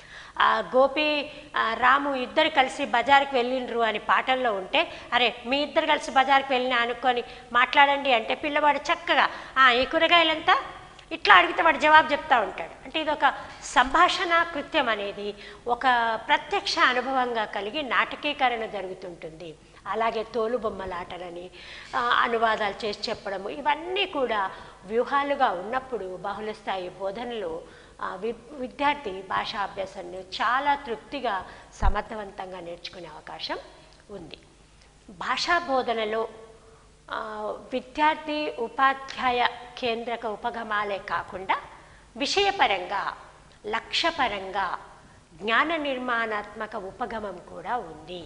ఆ గోపి ఆ రాము ఇద్దరు కలిసి బజార్కి వెళ్ళిండ్రు అని పాటల్లో ఉంటే అరే మీ ఇద్దరు కలిసి బజార్కి వెళ్ళినా అనుకొని మాట్లాడండి అంటే పిల్లవాడు చక్కగా "ఆ, ఈ కూరగాయలంతా ఇట్లా అడిగితే వాడు జవాబు చెప్తా ఉంటాడు అంటే ఇది ఒక సంభాషణ కృత్యం అనేది ఒక ప్రత్యక్ష అనుభవంగా కలిగి నాటకీకరణ జరుగుతుంటుంది అలాగే తోలుబొమ్మలాటలని ఆ, అనువాదాలు చేసి చెప్పడము ఇవన్నీ కూడా వ్యూహాలుగా ఉన్నప్పుడు బహుళస్థాయి బోధనలో ఆ, వి విద్యార్థి భాషా అభ్యాసాన్ని చాలా తృప్తిగా సమర్థవంతంగా నేర్చుకునే అవకాశం ఉంది భాషా బోధనలో ఆ, విద్యార్థి ఉపాధ్యాయ కేంద్రక ఉపగమాలే కాకుండా విషయపరంగా లక్ష్యపరంగా జ్ఞాన నిర్మాణాత్మక ఉపగమం కూడా ఉంది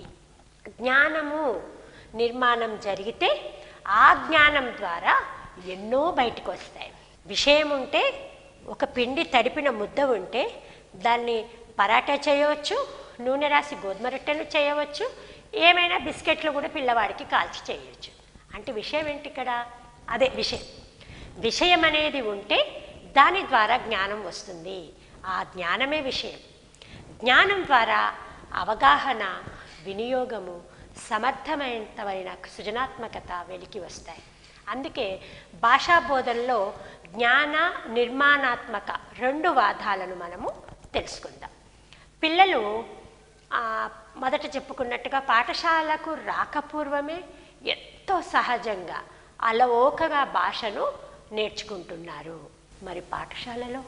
జ్ఞానము నిర్మాణం జరిగితే ఆ జ్ఞానం ద్వారా ఎన్నో బయటకు వస్తాయి విషయం ఉంటే ఒక పిండి తడిపిన ముద్ద ఉంటే దాన్ని పరాటా చేయవచ్చు నూనె రాసి గోధుమ రొట్టెలు చేయవచ్చు ఏమైనా బిస్కెట్లు కూడా పిల్లవాడికి కాల్చి చేయవచ్చు అంటే విషయం ఏంటి ఇక్కడ అదే విషయం విషయం అనేది ఉంటే దాని ద్వారా జ్ఞానం వస్తుంది ఆ జ్ఞానమే విషయం జ్ఞానం ద్వారా అవగాహన వినియోగము సమర్థమైనమైన సృజనాత్మకత వెలికి వస్తాయి అందుకే భాషా బోధనలో జ్ఞాన నిర్మాణాత్మక రెండు వాదాలను మనము తెలుసుకుందాం పిల్లలు ఆ, మొదట చెప్పుకున్నట్టుగా పాఠశాలకు రాకపూర్వమే ఎంతో సహజంగా అలవోకగా భాషను నేర్చుకుంటున్నారు మరి పాఠశాలలో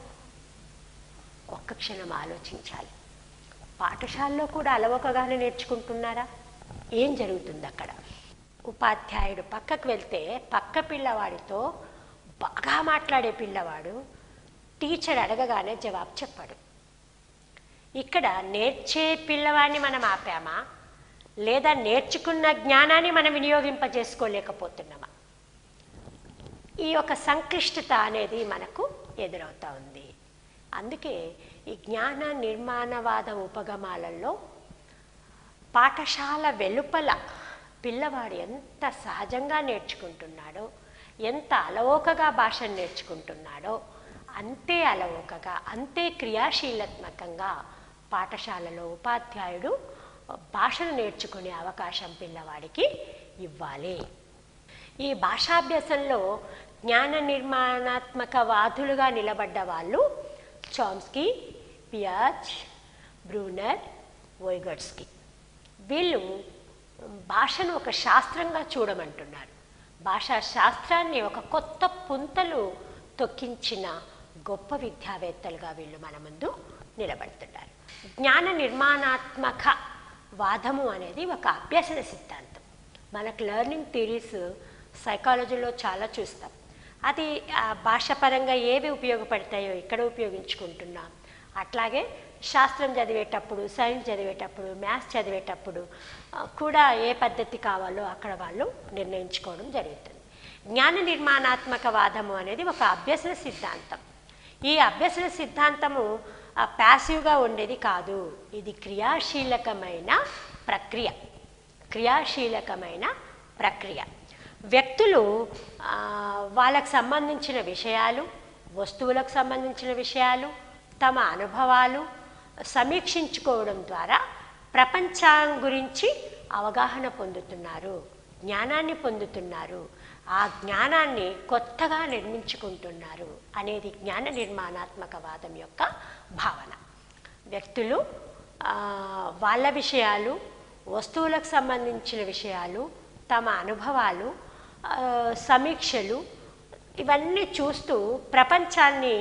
ఒక్క క్షణం ఆలోచించాలి పాఠశాలలో కూడా అలవకగానే నేర్చుకుంటున్నారా ఏం జరుగుతుంది అక్కడ ఉపాధ్యాయుడు పక్కకు వెళ్తే పక్క పిల్లవాడితో బాగా మాట్లాడే పిల్లవాడు టీచర్ అడగగానే జవాబు చెప్పాడు ఇక్కడ నేర్చే పిల్లవాడిని మనం ఆపామా లేదా నేర్చుకున్న జ్ఞానాన్ని మనం వినియోగింపజేసుకోలేకపోతున్నామా ఈ యొక్క సంక్లిష్టత అనేది మనకు ఎదురవుతా ఉంది అందుకే ఈ జ్ఞాన నిర్మాణవాద ఉపగమాలలో పాఠశాల వెలుపల పిల్లవాడు ఎంత సహజంగా నేర్చుకుంటున్నాడో ఎంత అలవోకగా భాషను నేర్చుకుంటున్నాడో అంతే అలవోకగా అంతే క్రియాశీలత్మకంగా పాఠశాలలో ఉపాధ్యాయుడు భాషను నేర్చుకునే అవకాశం పిల్లవాడికి ఇవ్వాలి ఈ భాషాభ్యాసంలో జ్ఞాన నిర్మాణాత్మక వాదులుగా నిలబడ్డ వాళ్ళు చామ్స్కీ పియాజ్ బ్రూనర్ వోయిగడ్స్కి వీళ్ళు భాషను ఒక శాస్త్రంగా చూడమంటున్నారు భాషా శాస్త్రాన్ని ఒక కొత్త పుంతలు తొక్కించిన గొప్ప విద్యావేత్తలుగా వీళ్ళు మన ముందు నిలబడుతున్నారు జ్ఞాన నిర్మాణాత్మక వాదము అనేది ఒక అభ్యసన సిద్ధాంతం మనకు లెర్నింగ్ థిరీస్ సైకాలజీలో చాలా చూస్తాం అది ఆ, భాషపరంగా ఏవి ఉపయోగపడతాయో ఇక్కడ ఉపయోగించుకుంటున్నాం అట్లాగే శాస్త్రం చదివేటప్పుడు సైన్స్ చదివేటప్పుడు మ్యాథ్స్ చదివేటప్పుడు ఆ, కూడా ఏ పద్ధతి కావాలో అక్కడ వాళ్ళు నిర్ణయించుకోవడం జరుగుతుంది జ్ఞాన నిర్మాణాత్మక వాదము అనేది ఒక అభ్యసన సిద్ధాంతం ఈ అభ్యసన సిద్ధాంతము ఆ, ప్యాసివ్గా ఉండేది కాదు ఇది క్రియాశీలకమైన ప్రక్రియ క్రియాశీలకమైన ప్రక్రియ వ్యక్తులు ఆ, వాళ్ళకు సంబంధించిన విషయాలు వస్తువులకు సంబంధించిన విషయాలు తమ అనుభవాలు సమీక్షించుకోవడం ద్వారా ప్రపంచం గురించి అవగాహన పొందుతున్నారు జ్ఞానాన్ని పొందుతున్నారు ఆ జ్ఞానాన్ని కొత్తగా నిర్మించుకుంటున్నారు అనేది జ్ఞాన నిర్మాణాత్మక వాదం యొక్క భావన వ్యక్తులు ఆ, వాళ్ళ విషయాలు వస్తువులకు సంబంధించిన విషయాలు తమ అనుభవాలు ఆ, సమీక్షలు ఇవన్నీ చూస్తూ ప్రపంచాన్ని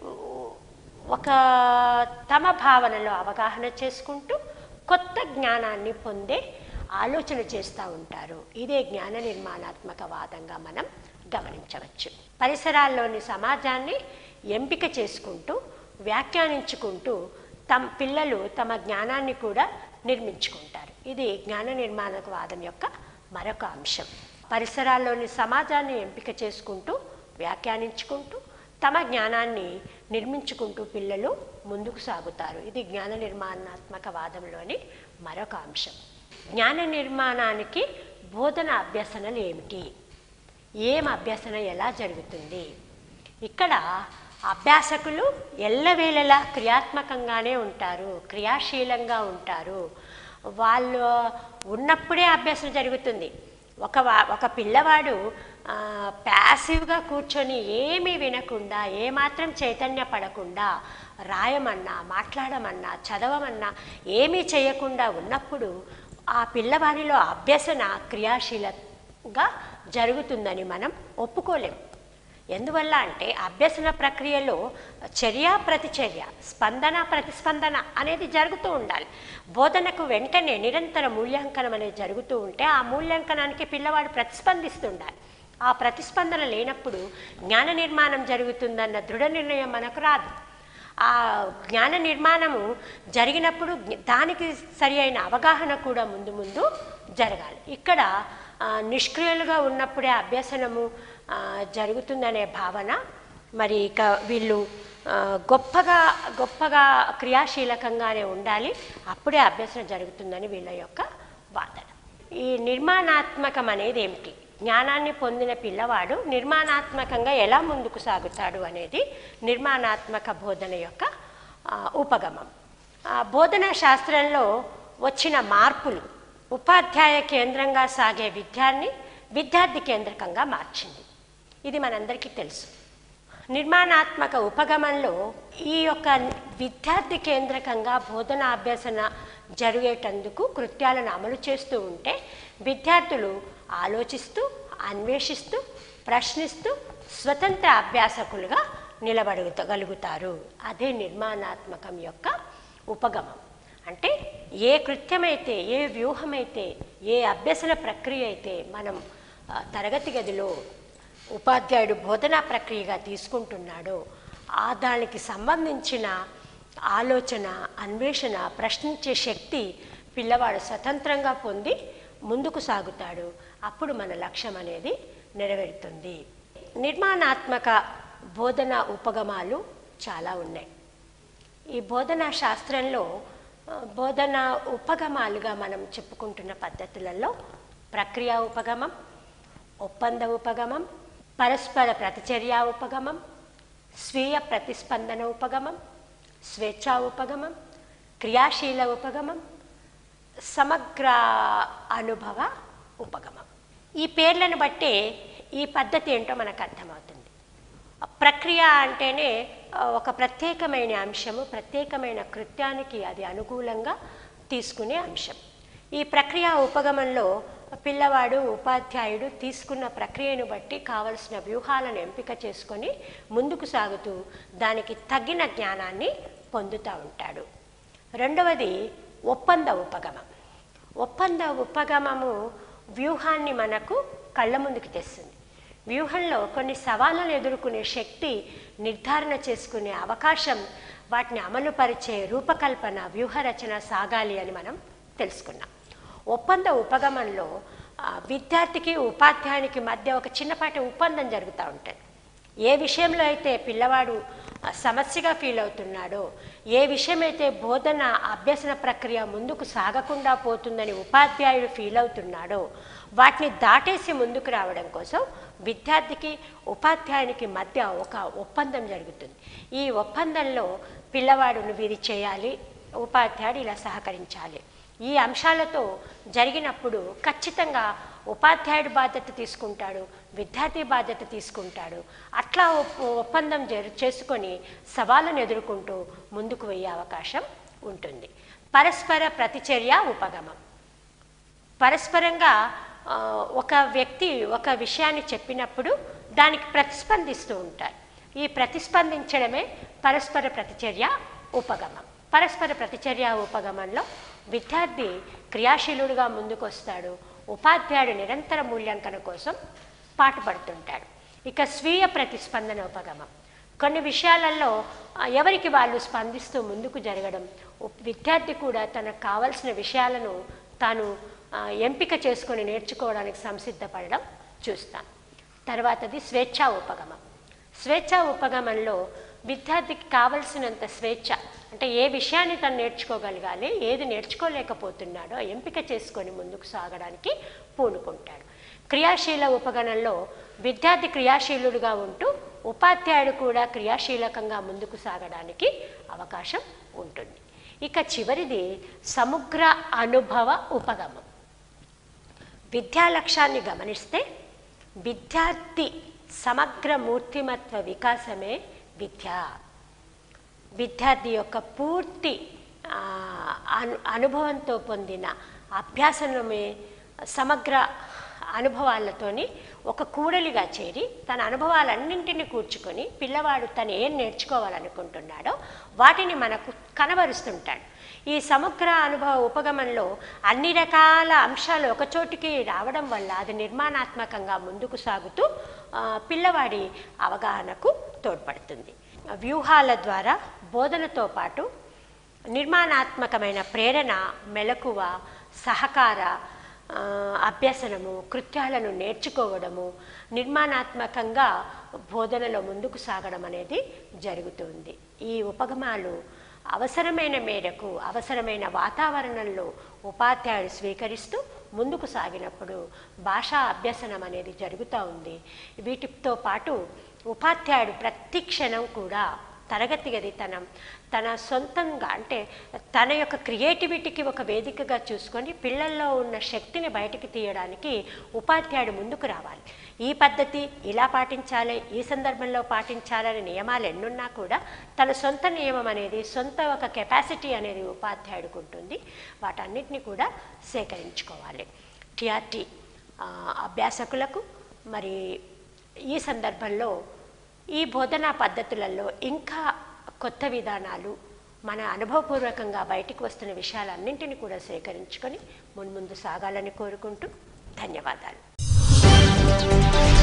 ఒక తమ భావనలో అవగాహన చేసుకుంటూ కొత్త జ్ఞానాన్ని పొందే ఆలోచన చేస్తూ ఉంటారు ఇదే జ్ఞాన నిర్మాణాత్మక వాదంగా మనం గమనించవచ్చు పరిసరాల్లోని సమాజాన్ని ఎంపిక చేసుకుంటూ వ్యాఖ్యానించుకుంటూ తమ పిల్లలు తమ జ్ఞానాన్ని కూడా నిర్మించుకుంటారు ఇది జ్ఞాన నిర్మాణక వాదం యొక్క మరొక అంశం పరిసరాల్లోని సమాజాన్ని ఎంపిక చేసుకుంటూ వ్యాఖ్యానించుకుంటూ తమ జ్ఞానాన్ని నిర్మించుకుంటూ పిల్లలు ముందుకు సాగుతారు ఇది జ్ఞాన నిర్మాణాత్మక వాదంలోని మరొక అంశం జ్ఞాన నిర్మాణానికి బోధన అభ్యసనలు ఏమిటి ఏం అభ్యసన ఎలా జరుగుతుంది ఇక్కడ అభ్యాసకులు ఎల్లవేళలా క్రియాత్మకంగానే ఉంటారు క్రియాశీలంగా ఉంటారు వాళ్ళు ఉన్నప్పుడే అభ్యాసం జరుగుతుంది ఒక వా- ఒక పిల్లవాడు ఆ, ప్యాసివ్గా కూర్చొని ఏమీ వినకుండా ఏమాత్రం చైతన్య పడకుండా రాయమన్నా మాట్లాడమన్నా చదవమన్నా ఏమీ చేయకుండా ఉన్నప్పుడు ఆ పిల్లవాడిలో అభ్యసన క్రియాశీలంగా జరుగుతుందని మనం ఒప్పుకోలేం ఎందువల్ల అంటే అభ్యసన ప్రక్రియలో చర్య ప్రతిచర్య స్పందన ప్రతిస్పందన అనేది జరుగుతూ ఉండాలి బోధనకు వెంటనే నిరంతర మూల్యాంకనం అనేది జరుగుతూ ఉంటే ఆ మూల్యాంకనానికి పిల్లవాడు ప్రతిస్పందిస్తుండాలి ఆ ప్రతిస్పందన లేనప్పుడు జ్ఞాన నిర్మాణం జరుగుతుందన్న దృఢ నిర్ణయం మనకు రాదు ఆ జ్ఞాన నిర్మాణము జరిగినప్పుడు జ్ఞ- దానికి సరి అయిన అవగాహన కూడా ముందు ముందు జరగాలి ఇక్కడ ఆ, నిష్క్రియులుగా ఉన్నప్పుడే అభ్యసనము ఆ, జరుగుతుందనే భావన మరి ఇక వీళ్ళు ఆ, గొప్పగా గొప్పగా క్రియాశీలకంగానే ఉండాలి అప్పుడే అభ్యసన జరుగుతుందని వీళ్ళ యొక్క వాదన ఈ నిర్మాణాత్మకం అనేది ఏమిటి జ్ఞానాన్ని పొందిన పిల్లవాడు నిర్మాణాత్మకంగా ఎలా ముందుకు సాగుతాడు అనేది నిర్మాణాత్మక బోధన యొక్క ఆ, ఉపగమం ఆ, బోధనా శాస్త్రంలో వచ్చిన మార్పులు ఉపాధ్యాయ కేంద్రంగా సాగే విద్యాన్ని విద్యార్థి కేంద్రకంగా మార్చింది ఇది మనందరికీ తెలుసు నిర్మాణాత్మక ఉపగమంలో ఈ యొక్క విద్యార్థి కేంద్రకంగా బోధన అభ్యసన జరిగేటందుకు కృత్యాలను అమలు చేస్తూ ఉంటే విద్యార్థులు ఆలోచిస్తూ అన్వేషిస్తూ ప్రశ్నిస్తూ స్వతంత్ర అభ్యాసకులుగా నిలబడగలుగుతారు అదే నిర్మాణాత్మకం యొక్క ఉపగమం అంటే ఏ కృత్యమైతే ఏ వ్యూహమైతే ఏ అభ్యసన ప్రక్రియ అయితే మనం ఆ, తరగతి గదిలో ఉపాధ్యాయుడు బోధనా ప్రక్రియగా తీసుకుంటున్నాడో ఆ దానికి సంబంధించిన ఆలోచన అన్వేషణ ప్రశ్నించే శక్తి పిల్లవాడు స్వతంత్రంగా పొంది ముందుకు సాగుతాడు అప్పుడు మన లక్ష్యం అనేది నెరవేరుతుంది నిర్మాణాత్మక బోధన ఉపగమాలు చాలా ఉన్నాయి ఈ బోధనా శాస్త్రంలో ఆ, బోధన ఉపగమాలుగా మనం చెప్పుకుంటున్న పద్ధతులలో ప్రక్రియ ఉపగమం ఒప్పంద ఉపగమం పరస్పర ప్రతిచర్య ఉపగమం స్వీయ ప్రతిస్పందన ఉపగమం స్వేచ్ఛా ఉపగమం క్రియాశీల ఉపగమం సమగ్ర అనుభవ ఉపగమం ఈ పేర్లను బట్టే ఈ పద్ధతి ఏంటో మనకు అర్థమవుతుంది ప్రక్రియ అంటేనే ఆ, ఒక ప్రత్యేకమైన అంశము ప్రత్యేకమైన కృత్యానికి అది అనుకూలంగా తీసుకునే అంశం ఈ ప్రక్రియ ఉపగమంలో పిల్లవాడు ఉపాధ్యాయుడు తీసుకున్న ప్రక్రియను బట్టి కావలసిన వ్యూహాలను ఎంపిక చేసుకొని ముందుకు సాగుతూ దానికి తగిన జ్ఞానాన్ని పొందుతూ ఉంటాడు రెండవది ఒప్పంద ఉపగమం ఒప్పంద ఉపగమము వ్యూహాన్ని మనకు కళ్ళ ముందుకు తెస్తుంది వ్యూహంలో కొన్ని సవాళ్ళను ఎదుర్కొనే శక్తి నిర్ధారణ చేసుకునే అవకాశం వాటిని అమలుపరిచే రూపకల్పన వ్యూహరచన సాగాలి అని మనం తెలుసుకున్నాం ఒప్పంద ఉపగమంలో ఆ, విద్యార్థికి ఉపాధ్యాయునికి మధ్య ఒక చిన్నపాటి ఒప్పందం జరుగుతూ ఉంటుంది ఏ విషయంలో అయితే పిల్లవాడు ఆ, సమస్యగా ఫీల్ అవుతున్నాడో ఏ విషయమైతే బోధన అభ్యసన ప్రక్రియ ముందుకు సాగకుండా పోతుందని ఉపాధ్యాయుడు ఫీల్ అవుతున్నాడో వాటిని దాటేసి ముందుకు రావడం కోసం విద్యార్థికి ఉపాధ్యాయునికి మధ్య ఒక ఒప్పందం జరుగుతుంది ఈ ఒప్పందంలో పిల్లవాడు నువ్వు ఇది చేయాలి ఉపాధ్యాయుడు ఇలా సహకరించాలి ఈ అంశాలతో జరిగినప్పుడు ఖచ్చితంగా ఉపాధ్యాయుడు బాధ్యత తీసుకుంటాడు విద్యార్థి బాధ్యత తీసుకుంటాడు అట్లా ఒప్- ఒప్పందం జరు చేసుకొని సవాళ్ళను ఎదుర్కొంటూ ముందుకు వెయ్యే అవకాశం ఉంటుంది పరస్పర ప్రతిచర్య ఉపగమం పరస్పరంగా ఆ, ఒక వ్యక్తి ఒక విషయాన్ని చెప్పినప్పుడు దానికి ప్రతిస్పందిస్తూ ఉంటారు ఈ ప్రతిస్పందించడమే పరస్పర ప్రతిచర్య ఉపగమం పరస్పర ప్రతిచర్య ఉపగమంలో విద్యార్థి క్రియాశీలుడిగా ముందుకు వస్తాడు ఉపాధ్యాయుడు నిరంతర మూల్యాంకన కోసం పాటుపడుతుంటాడు ఇక స్వీయ ప్రతిస్పందన ఉపగమం కొన్ని విషయాలలో ఆ, ఎవరికి వాళ్ళు స్పందిస్తూ ముందుకు జరగడం ఉప్- విద్యార్థి కూడా తనకు కావలసిన విషయాలను తాను ఆ, ఎంపిక చేసుకొని నేర్చుకోవడానికి సంసిద్ధపడడం చూస్తాం తర్వాతది స్వేచ్ఛా ఉపగమం స్వేచ్ఛా ఉపగమంలో విద్యార్థికి కావలసినంత స్వేచ్ఛ అంటే ఏ విషయాన్ని తను నేర్చుకోగలగాలి ఏది నేర్చుకోలేకపోతున్నాడో ఎంపిక చేసుకొని ముందుకు సాగడానికి పూనుకుంటాడు క్రియాశీల ఉపగణంలో విద్యార్థి క్రియాశీలుడిగా ఉంటూ ఉపాధ్యాయుడు కూడా క్రియాశీలకంగా ముందుకు సాగడానికి అవకాశం ఉంటుంది ఇక చివరిది సమగ్ర అనుభవ ఉపగమం విద్యా లక్ష్యాన్ని గమనిస్తే విద్యార్థి సమగ్ర మూర్తిమత్వ వికాసమే విద్య విద్యార్థి యొక్క పూర్తి ఆ, అను అనుభవంతో పొందిన అభ్యాసనమే సమగ్ర అనుభవాలతోని ఒక కూడలిగా చేరి తన అనుభవాలన్నింటినీ కూర్చుకొని పిల్లవాడు తను ఏం నేర్చుకోవాలనుకుంటున్నాడో వాటిని మనకు కనబరుస్తుంటాడు ఈ సమగ్ర అనుభవ ఉపగమంలో అన్ని రకాల అంశాలు ఒకచోటికి రావడం వల్ల అది నిర్మాణాత్మకంగా ముందుకు సాగుతూ ఆ, పిల్లవాడి అవగాహనకు తోడ్పడుతుంది వ్యూహాల ద్వారా బోధనతో పాటు నిర్మాణాత్మకమైన ప్రేరణ మెలకువ సహకార ఆ, అభ్యసనము కృత్యాలను నేర్చుకోవడము నిర్మాణాత్మకంగా బోధనలో ముందుకు సాగడం అనేది జరుగుతుంది ఈ ఉపగమాలు అవసరమైన మేరకు అవసరమైన వాతావరణంలో ఉపాధ్యాయుడు స్వీకరిస్తూ ముందుకు సాగినప్పుడు భాషా అభ్యసనం అనేది జరుగుతూ ఉంది వీటితో పాటు ఉపాధ్యాయుడు ప్రతి క్షణం కూడా తరగతి గది తన తన సొంతంగా అంటే తన యొక్క క్రియేటివిటీకి ఒక వేదికగా చూసుకొని పిల్లల్లో ఉన్న శక్తిని బయటికి తీయడానికి ఉపాధ్యాయుడు ముందుకు రావాలి ఈ పద్ధతి ఇలా పాటించాలి ఈ సందర్భంలో పాటించాలని నియమాలు ఎన్నున్నా కూడా తన సొంత నియమం అనేది సొంత ఒక కెపాసిటీ అనేది ఉపాధ్యాయుడికి ఉంటుంది వాటన్నిటిని కూడా సేకరించుకోవాలి టిఆర్టీ అభ్యాసకులకు మరి ఈ సందర్భంలో ఈ బోధనా పద్ధతులలో ఇంకా కొత్త విధానాలు మన అనుభవపూర్వకంగా బయటికి వస్తున్న విషయాలన్నింటినీ కూడా సేకరించుకొని మున్ముందు సాగాలని కోరుకుంటూ ధన్యవాదాలు